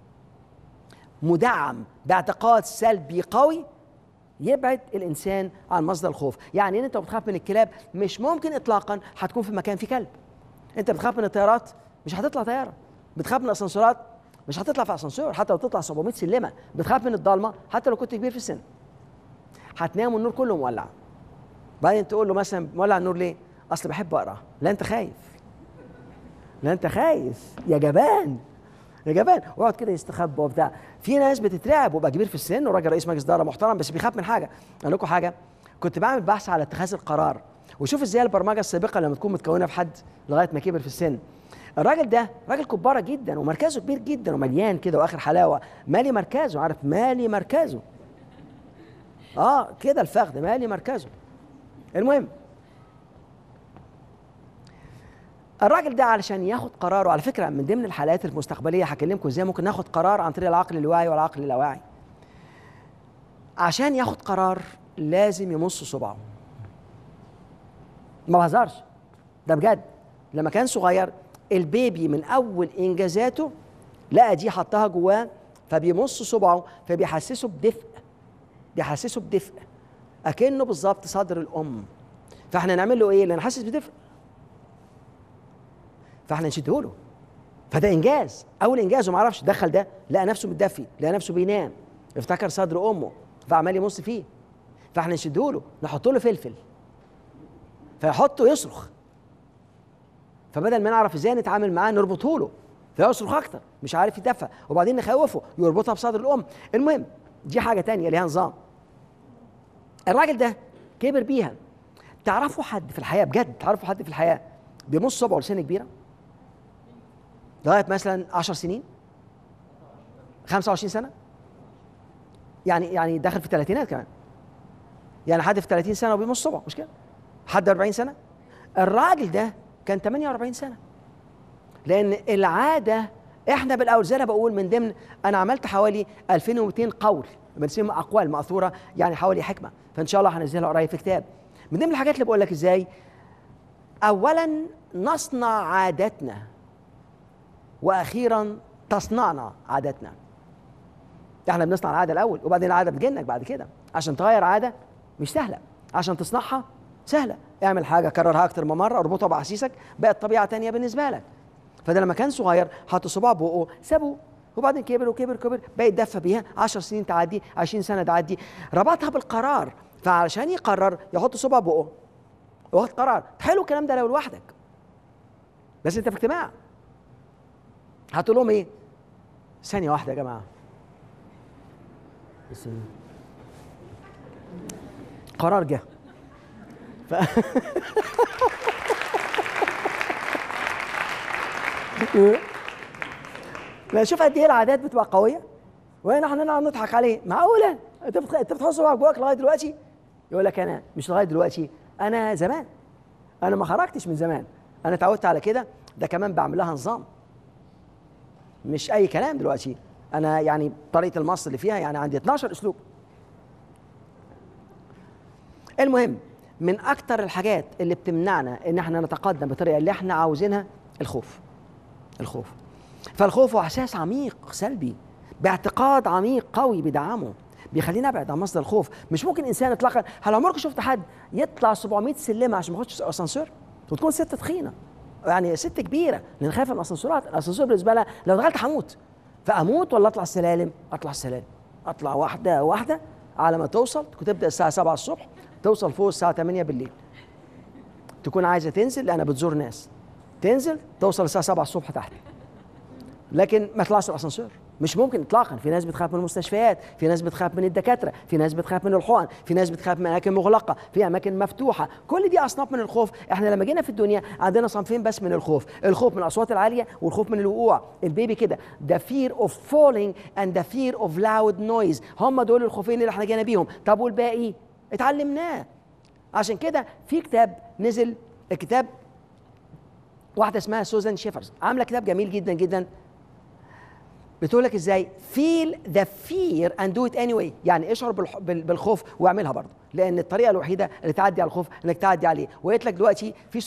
مدعم باعتقاد سلبي قوي يبعد الانسان عن مصدر الخوف يعني انت بتخاف من الكلاب مش ممكن اطلاقا هتكون في مكان فيه كلب انت بتخاف من الطيارات مش هتطلع طياره بتخاف من الاسانسيرات مش هتطلع في اسانسير حتى لو تطلع 700 سلمه بتخاف من الضلمه حتى لو كنت كبير في السن هتنام والنور كله مولع بعدين تقول له مثلا مولع النور ليه؟ اصل بحب اقرا لا انت خايف لا انت خايف يا جبان يا جبان واقعد كده يستخبى وبتاع في ناس بتترعب وبقى كبير في السن وراجل رئيس مجلس اداره محترم بس بيخاف من حاجه اقول لكم حاجه كنت بعمل بحث على اتخاذ القرار وشوف ازاي البرمجه السابقه لما تكون متكونه في حد لغايه ما كبر في السن الراجل ده راجل كبارة جدا ومركزه كبير جدا ومليان كده واخر حلاوه مالي مركزه عارف مالي مركزه اه كده الفخذ مالي مركزه المهم الراجل ده علشان ياخد قراره على فكره من ضمن الحالات المستقبليه هكلمكم ازاي ممكن ناخد قرار عن طريق العقل الواعي والعقل اللاواعي عشان ياخد قرار لازم يمص صباعه ما بهزرش ده بجد لما كان صغير البيبي من اول انجازاته لقى دي حطها جواه فبيمص صبعه فبيحسسه بدفء بيحسسه بدفء اكنه بالظبط صدر الام فاحنا نعمل له ايه لان حاسس بدفء فاحنا نشده له فده انجاز اول انجاز وما عرفش دخل ده لقى نفسه متدفي لقى نفسه بينام افتكر صدر امه فعمال يمص فيه فاحنا نشده له نحط له فلفل فيحطه يصرخ فبدل ما نعرف ازاي نتعامل معاه نربطه له فيصرخ اكتر مش عارف يدفى وبعدين نخوفه يربطها بصدر الام المهم دي حاجه تانية ليها نظام الراجل ده كبر بيها تعرفوا حد في الحياه بجد تعرفوا حد في الحياه بيمص صبعه لسنه كبيره لغايه مثلا 10 سنين 25 سنه يعني يعني داخل في الثلاثينات كمان يعني حد في 30 سنه وبيمص صبعه مش كده حد 40 سنه الراجل ده كان 48 سنه لان العاده احنا بالاول زي انا بقول من ضمن انا عملت حوالي 2200 قول بنسميهم اقوال ماثوره يعني حوالي حكمه فان شاء الله هنزلها قريب في كتاب من ضمن الحاجات اللي بقول لك ازاي اولا نصنع عاداتنا واخيرا تصنعنا عاداتنا احنا بنصنع العاده الاول وبعدين العاده بتجنك بعد كده عشان تغير عاده مش سهله عشان تصنعها سهله اعمل حاجه كررها اكتر من مره اربطها باحاسيسك بقت طبيعه تانية بالنسبه لك فده لما كان صغير حط صباع بقه سابه وبعدين كبر وكبر وكبر بقى يتدفى بيها 10 سنين تعدي 20 سنه تعدي ربطها بالقرار فعلشان يقرر يحط صباع بقه واخد قرار حلو الكلام ده لو لوحدك بس انت في اجتماع هتقول لهم ايه ثانيه واحده يا جماعه بس قرار جه ف... لا شوف قد ايه العادات بتبقى قويه وهنا احنا نقعد نضحك عليه معقوله انت بتخ... انت بتحط صباعك جواك لغايه دلوقتي يقول لك انا مش لغايه دلوقتي انا زمان انا ما خرجتش من زمان انا اتعودت على كده ده كمان بعمل لها نظام مش اي كلام دلوقتي انا يعني طريقه المص اللي فيها يعني عندي 12 اسلوب المهم من اكتر الحاجات اللي بتمنعنا ان احنا نتقدم بالطريقه اللي احنا عاوزينها الخوف الخوف فالخوف هو احساس عميق سلبي باعتقاد عميق قوي بيدعمه بيخلينا ابعد عن مصدر الخوف مش ممكن انسان اطلاقا هل عمرك شفت حد يطلع 700 سلمه عشان ما يخش اسانسير وتكون ست تخينه يعني ست كبيره لان خايفه من الاسانسيرات الاسانسير بالنسبه لها لو دخلت هموت فاموت ولا اطلع السلالم اطلع السلالم اطلع واحده واحده على ما توصل تكون تبدا الساعه 7 الصبح توصل فوق الساعه 8 بالليل تكون عايزه تنزل لانها بتزور ناس تنزل توصل الساعه 7 الصبح تحت لكن ما تطلعش الاسانسير مش ممكن اطلاقا في ناس بتخاف من المستشفيات في ناس بتخاف من الدكاتره في ناس بتخاف من الحقن في ناس بتخاف من اماكن مغلقه في اماكن مفتوحه كل دي اصناف من الخوف احنا لما جينا في الدنيا عندنا صنفين بس من الخوف الخوف من الاصوات العاليه والخوف من الوقوع البيبي كده the fear of falling and the fear of loud noise هم دول الخوفين اللي احنا جينا بيهم طب والباقي اتعلمناه عشان كده في كتاب نزل الكتاب واحده اسمها سوزان شيفرز عامله كتاب جميل جدا جدا بتقول لك ازاي feel the fear and do it anyway يعني اشعر بالح- بال- بالخوف واعملها برضه لان الطريقه الوحيده اللي تعدي على الخوف انك تعدي عليه وقلت لك دلوقتي في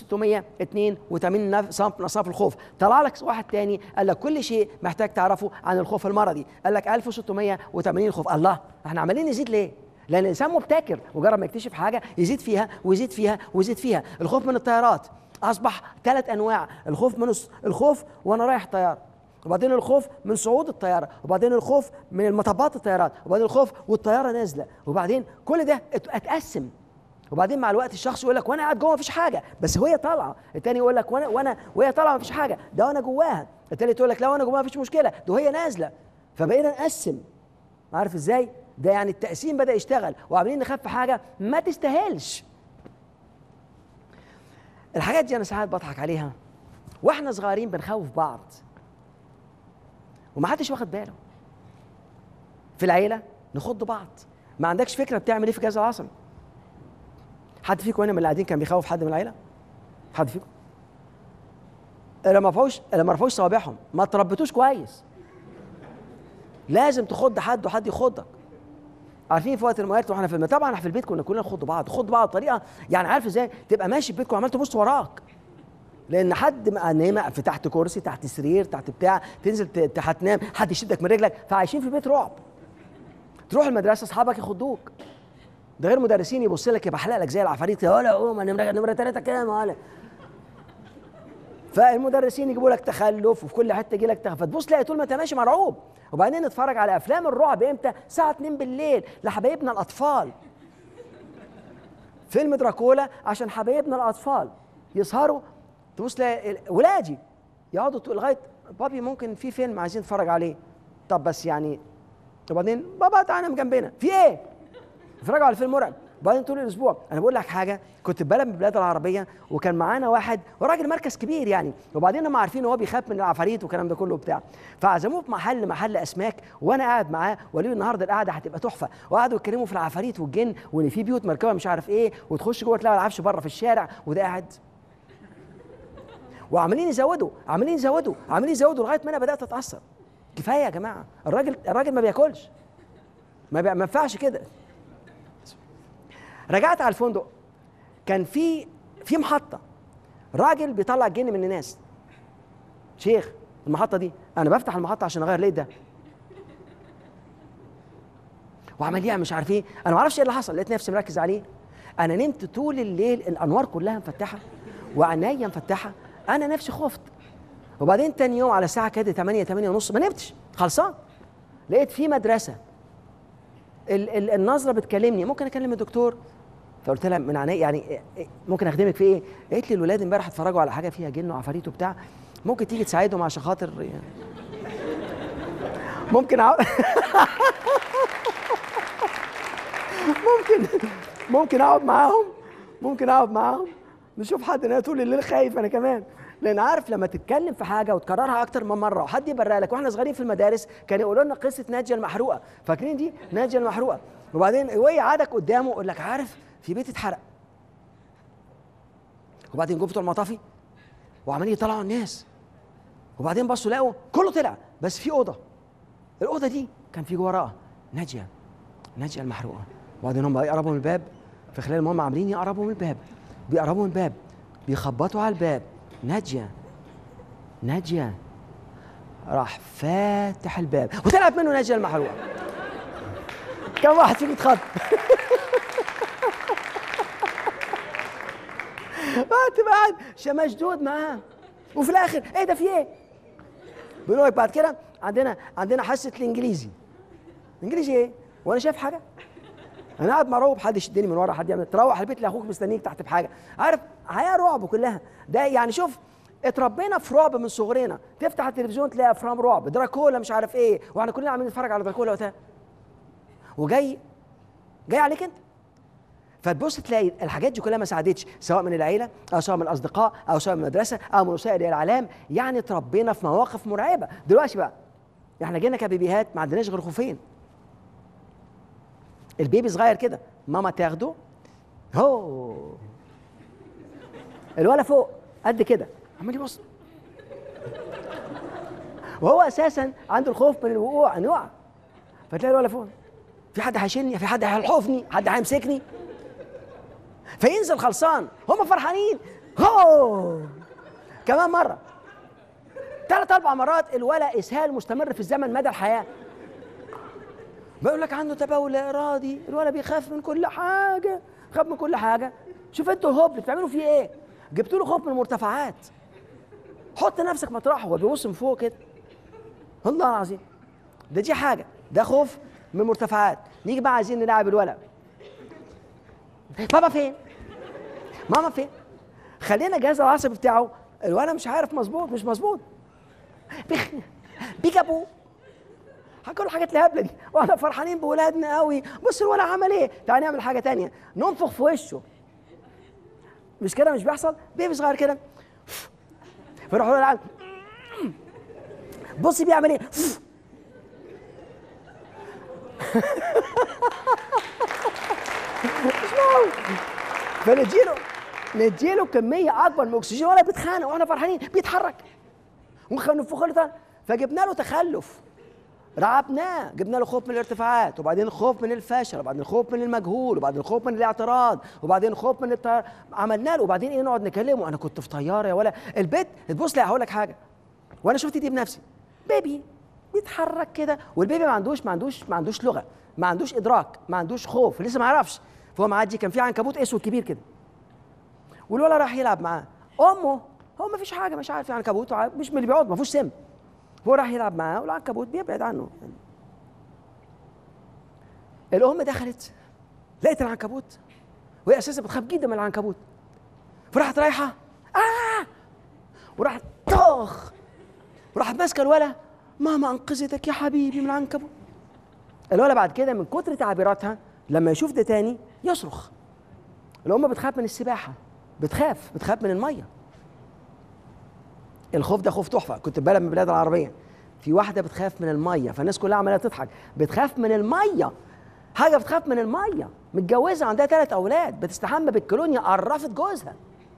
682 نف- صنف من اصناف الخوف طلع لك واحد تاني قال لك كل شيء محتاج تعرفه عن الخوف المرضي قال لك 1680 خوف الله احنا عمالين نزيد ليه لان الانسان مبتكر مجرد ما يكتشف حاجه يزيد فيها ويزيد فيها ويزيد فيها الخوف من الطيارات اصبح ثلاث انواع الخوف من الص- الخوف وانا رايح طياره وبعدين الخوف من صعود الطياره وبعدين الخوف من المطبات الطيارات وبعدين الخوف والطياره نازله وبعدين كل ده ات- اتقسم وبعدين مع الوقت الشخص يقول لك وانا قاعد جوه مفيش حاجه بس وهي طالعه التاني يقول لك وانا وانا وهي طالعه مفيش حاجه ده وانا جواها التالت يقول لك لا وانا جواها مفيش مشكله ده وهي نازله فبقينا نقسم عارف ازاي ده يعني التقسيم بدا يشتغل وعاملين نخاف في حاجه ما تستاهلش الحاجات دي انا ساعات بضحك عليها واحنا صغيرين بنخوف بعض ومحدش واخد باله في العيله نخض بعض ما عندكش فكره بتعمل ايه في جهاز العصبي حد فيكم هنا من اللي قاعدين كان بيخوف حد من العيله حد فيكم اللي ما رفعوش اللي ما رفعوش صوابعهم ما تربيتوش كويس لازم تخض حد وحد يخضك عارفين في وقت المواد واحنا في الم... طبعا احنا في البيت كنا كلنا نخض بعض خض بعض بطريقه يعني عارف ازاي تبقى ماشي في بيتكم وعمال تبص وراك لان حد نايم في تحت كرسي تحت سرير تحت بتاع تنزل ت- هتنام حد يشدك من رجلك فعايشين في البيت رعب تروح المدرسه اصحابك يخضوك ده غير مدرسين يبص لك يبقى حلق لك زي العفاريت يا ولا قوم نمره نمره ثلاثه كام يا ولا فالمدرسين يجيبوا لك تخلف وفي كل حته يجي لك تخلف فتبص تلاقي طول ما انت ماشي مرعوب وبعدين نتفرج على افلام الرعب امتى الساعه 2 بالليل لحبايبنا الاطفال فيلم دراكولا عشان حبايبنا الاطفال يسهروا تبص تلاقي ال- ولادي يقعدوا طول- لغايه بابي ممكن في فيلم عايزين نتفرج عليه طب بس يعني وبعدين بابا تعالى نام جنبنا في ايه؟ اتفرجوا على فيلم مرعب وبعدين طول الاسبوع انا بقول لك حاجه كنت في بلد من البلاد العربيه وكان معانا واحد وراجل مركز كبير يعني وبعدين هم عارفين ان هو بيخاف من العفاريت والكلام ده كله وبتاع فعزموه في محل محل اسماك وانا قاعد معاه وقالوا لي النهارده القعده هتبقى تحفه وقعدوا يتكلموا في العفاريت والجن وان في بيوت مركبه مش عارف ايه وتخش جوه تلاقي العفش بره في الشارع وده قاعد وعمالين يزودوا عمالين يزودوا عمالين يزودوا لغايه ما انا بدات اتاثر كفايه يا جماعه الراجل الراجل ما بياكلش ما بي- ما ينفعش كده رجعت على الفندق كان في في محطه راجل بيطلع الجن من الناس شيخ المحطه دي انا بفتح المحطه عشان اغير ليه ده وعمال يعمل مش عارف ايه انا ما اعرفش ايه اللي حصل لقيت نفسي مركز عليه انا نمت طول الليل الانوار كلها مفتحه وعينيا مفتحه انا نفسي خفت وبعدين تاني يوم على الساعه كده 8 8 ونص ما نمتش خلصان لقيت في مدرسه ال- ال- النظره بتكلمني ممكن اكلم الدكتور فقلت لها من عيني يعني إيه- إيه- ممكن اخدمك في ايه؟ قالت لي الولاد امبارح اتفرجوا على حاجه فيها جن وعفاريت وبتاع ممكن تيجي تساعدهم عشان خاطر ممكن أع... ممكن ممكن اقعد معاهم ممكن اقعد معاهم نشوف حد انا طول الليل خايف انا كمان لان عارف لما تتكلم في حاجه وتكررها اكتر من مره وحد يبرق لك واحنا صغيرين في المدارس كان يقولوا لنا قصه ناجيه المحروقه فاكرين دي ناجيه المحروقه وبعدين وهي قعدك قدامه يقول لك عارف في بيت اتحرق وبعدين جم بتوع المطافي وعمالين يطلعوا الناس وبعدين بصوا لقوا كله طلع بس في اوضه الاوضه دي كان في جوه وراها ناجيه ناجيه المحروقه وبعدين هم يقربوا من الباب في خلال ما هم عاملين يقربوا من الباب بيقربوا من الباب بيخبطوا على الباب ناجيه ناجيه راح فاتح الباب وطلعت منه ناجيه المحروقه كم واحد فيكم اتخض تبقى قاعد ش- مشدود معاه وفي الاخر ايه ده في ايه؟ بيقولوا لك بعد كده عندنا عندنا حصه الانجليزي انجليزي ايه؟ وانا شايف حاجه؟ انا قاعد مرعوب حد يشدني من ورا حد يعمل تروح البيت لاخوك مستنيك تحت بحاجه عارف حياه رعب كلها ده يعني شوف اتربينا في رعب من صغرنا تفتح التلفزيون تلاقي افلام رعب دراكولا مش عارف ايه واحنا كلنا عاملين نتفرج على دراكولا وقتها وجاي جاي عليك انت فتبص تلاقي الحاجات دي كلها ما ساعدتش سواء من العيله او سواء من الاصدقاء او سواء من المدرسه او من وسائل الاعلام يعني اتربينا في مواقف مرعبه دلوقتي بقى احنا جينا كبيبيهات ما عندناش غير خوفين البيبي صغير كده ماما تاخده هو الولا فوق قد كده عمال يبص وهو اساسا عنده الخوف من الوقوع ان يقع فتلاقي الولا فوق في حد هيشيلني في حد هيلحفني حد هيمسكني فينزل خلصان هم فرحانين هو كمان مره ثلاث اربع مرات الولا اسهال مستمر في الزمن مدى الحياه بيقول لك عنده تبول لا ارادي الولا بيخاف من كل حاجه خاف من كل حاجه شوف انتوا الهبل بتعملوا فيه ايه جبتوا له خوف من المرتفعات حط نفسك مطرحه هو بيبص من فوق كده والله العظيم ده دي حاجه ده خوف من المرتفعات نيجي بقى عايزين نلعب الولد بابا فين ماما فين خلينا الجهاز العصبي بتاعه الولد مش عارف مظبوط مش مظبوط بيخ بيكابو كل الحاجات الهبله دي واحنا فرحانين بولادنا قوي بص الولد عمل ايه تعال نعمل حاجه تانية ننفخ في وشه مش كده مش بيحصل بيبي صغير كده فيروح يقول للعيال بصي بيعمل ايه مش معقول فنديله نديله كميه اكبر من الاكسجين ولا بيتخانق واحنا فرحانين بيتحرك ونفخ له تاني. فجبنا له تخلف رعبناه جبنا له خوف من الارتفاعات وبعدين خوف من الفشل وبعدين خوف من المجهول وبعدين خوف من الاعتراض وبعدين خوف من الطيار عملنا له وبعدين ايه نقعد نكلمه انا كنت في طياره يا ولا البيت تبص لي هقول لك حاجه وانا شفت دي بنفسي بيبي بيتحرك كده والبيبي ما عندوش ما عندوش ما عندوش لغه ما عندوش ادراك ما عندوش خوف لسه ما يعرفش فهو معدي كان في عنكبوت اسود كبير كده والولد راح يلعب معاه امه هو ما فيش حاجه مش عارف في عنكبوت مش من اللي بيقعد ما فيهوش سم هو راح يلعب معاه والعنكبوت بيبعد عنه الام دخلت لقيت العنكبوت وهي اساسا بتخاف جدا من العنكبوت فراحت رايحه اه وراحت طخ وراحت ماسكه الولا ماما انقذتك يا حبيبي من العنكبوت الولا بعد كده من كتر تعبيراتها لما يشوف ده تاني يصرخ الام بتخاف من السباحه بتخاف بتخاف من الميه الخوف ده خوف تحفه كنت في بلد من البلاد العربيه في واحده بتخاف من الميه فالناس كلها عماله تضحك بتخاف من الميه حاجه بتخاف من الميه متجوزه عندها ثلاث اولاد بتستحمى بالكولونيا قرفت جوزها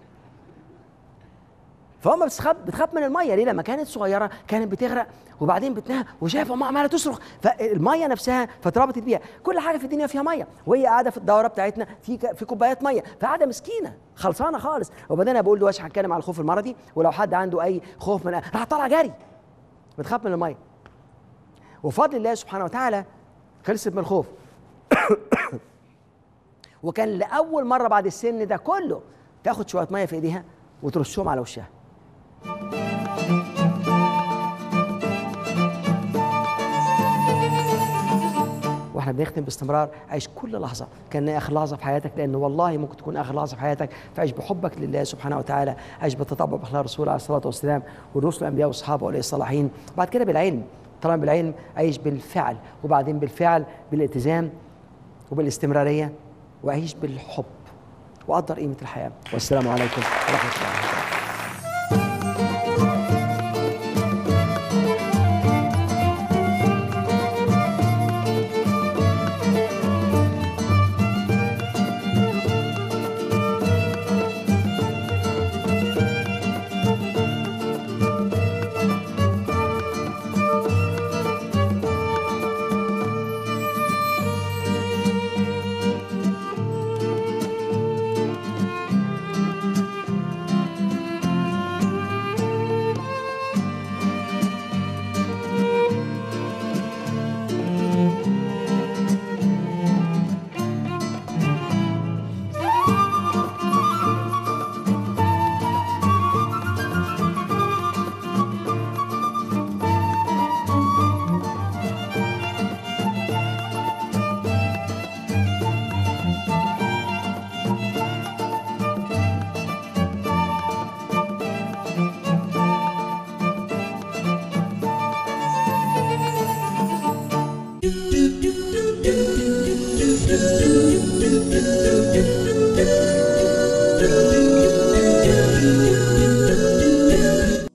فهم بتخاف بتخاف من الميه ليه لما كانت صغيره كانت بتغرق وبعدين بتنام وشايفه امها عماله تصرخ فالميه نفسها فتربطت بيها كل حاجه في الدنيا فيها ميه وهي قاعده في الدوره بتاعتنا في في كوبايات ميه فقاعده مسكينه خلصانه خالص وبعدين انا بقول له هتكلم على الخوف المرضي ولو حد عنده اي خوف من راح طالع جري بتخاف من الميه وفضل الله سبحانه وتعالى خلصت من الخوف وكان لاول مره بعد السن ده كله تاخد شويه ميه في ايديها وترشهم على وشها واحنا بنختم باستمرار عيش كل لحظه كانها اخر لحظه في حياتك لان والله ممكن تكون اخر لحظه في حياتك فعيش بحبك لله سبحانه وتعالى عيش بالتطبع باخلاق الرسول عليه الصلاه والسلام والرسل والانبياء والصحابه واولياء الصالحين بعد كده بالعلم طالما بالعلم عيش بالفعل وبعدين بالفعل بالالتزام وبالاستمراريه وعيش بالحب وقدر قيمه الحياه والسلام عليكم ورحمه الله وبركاته do do do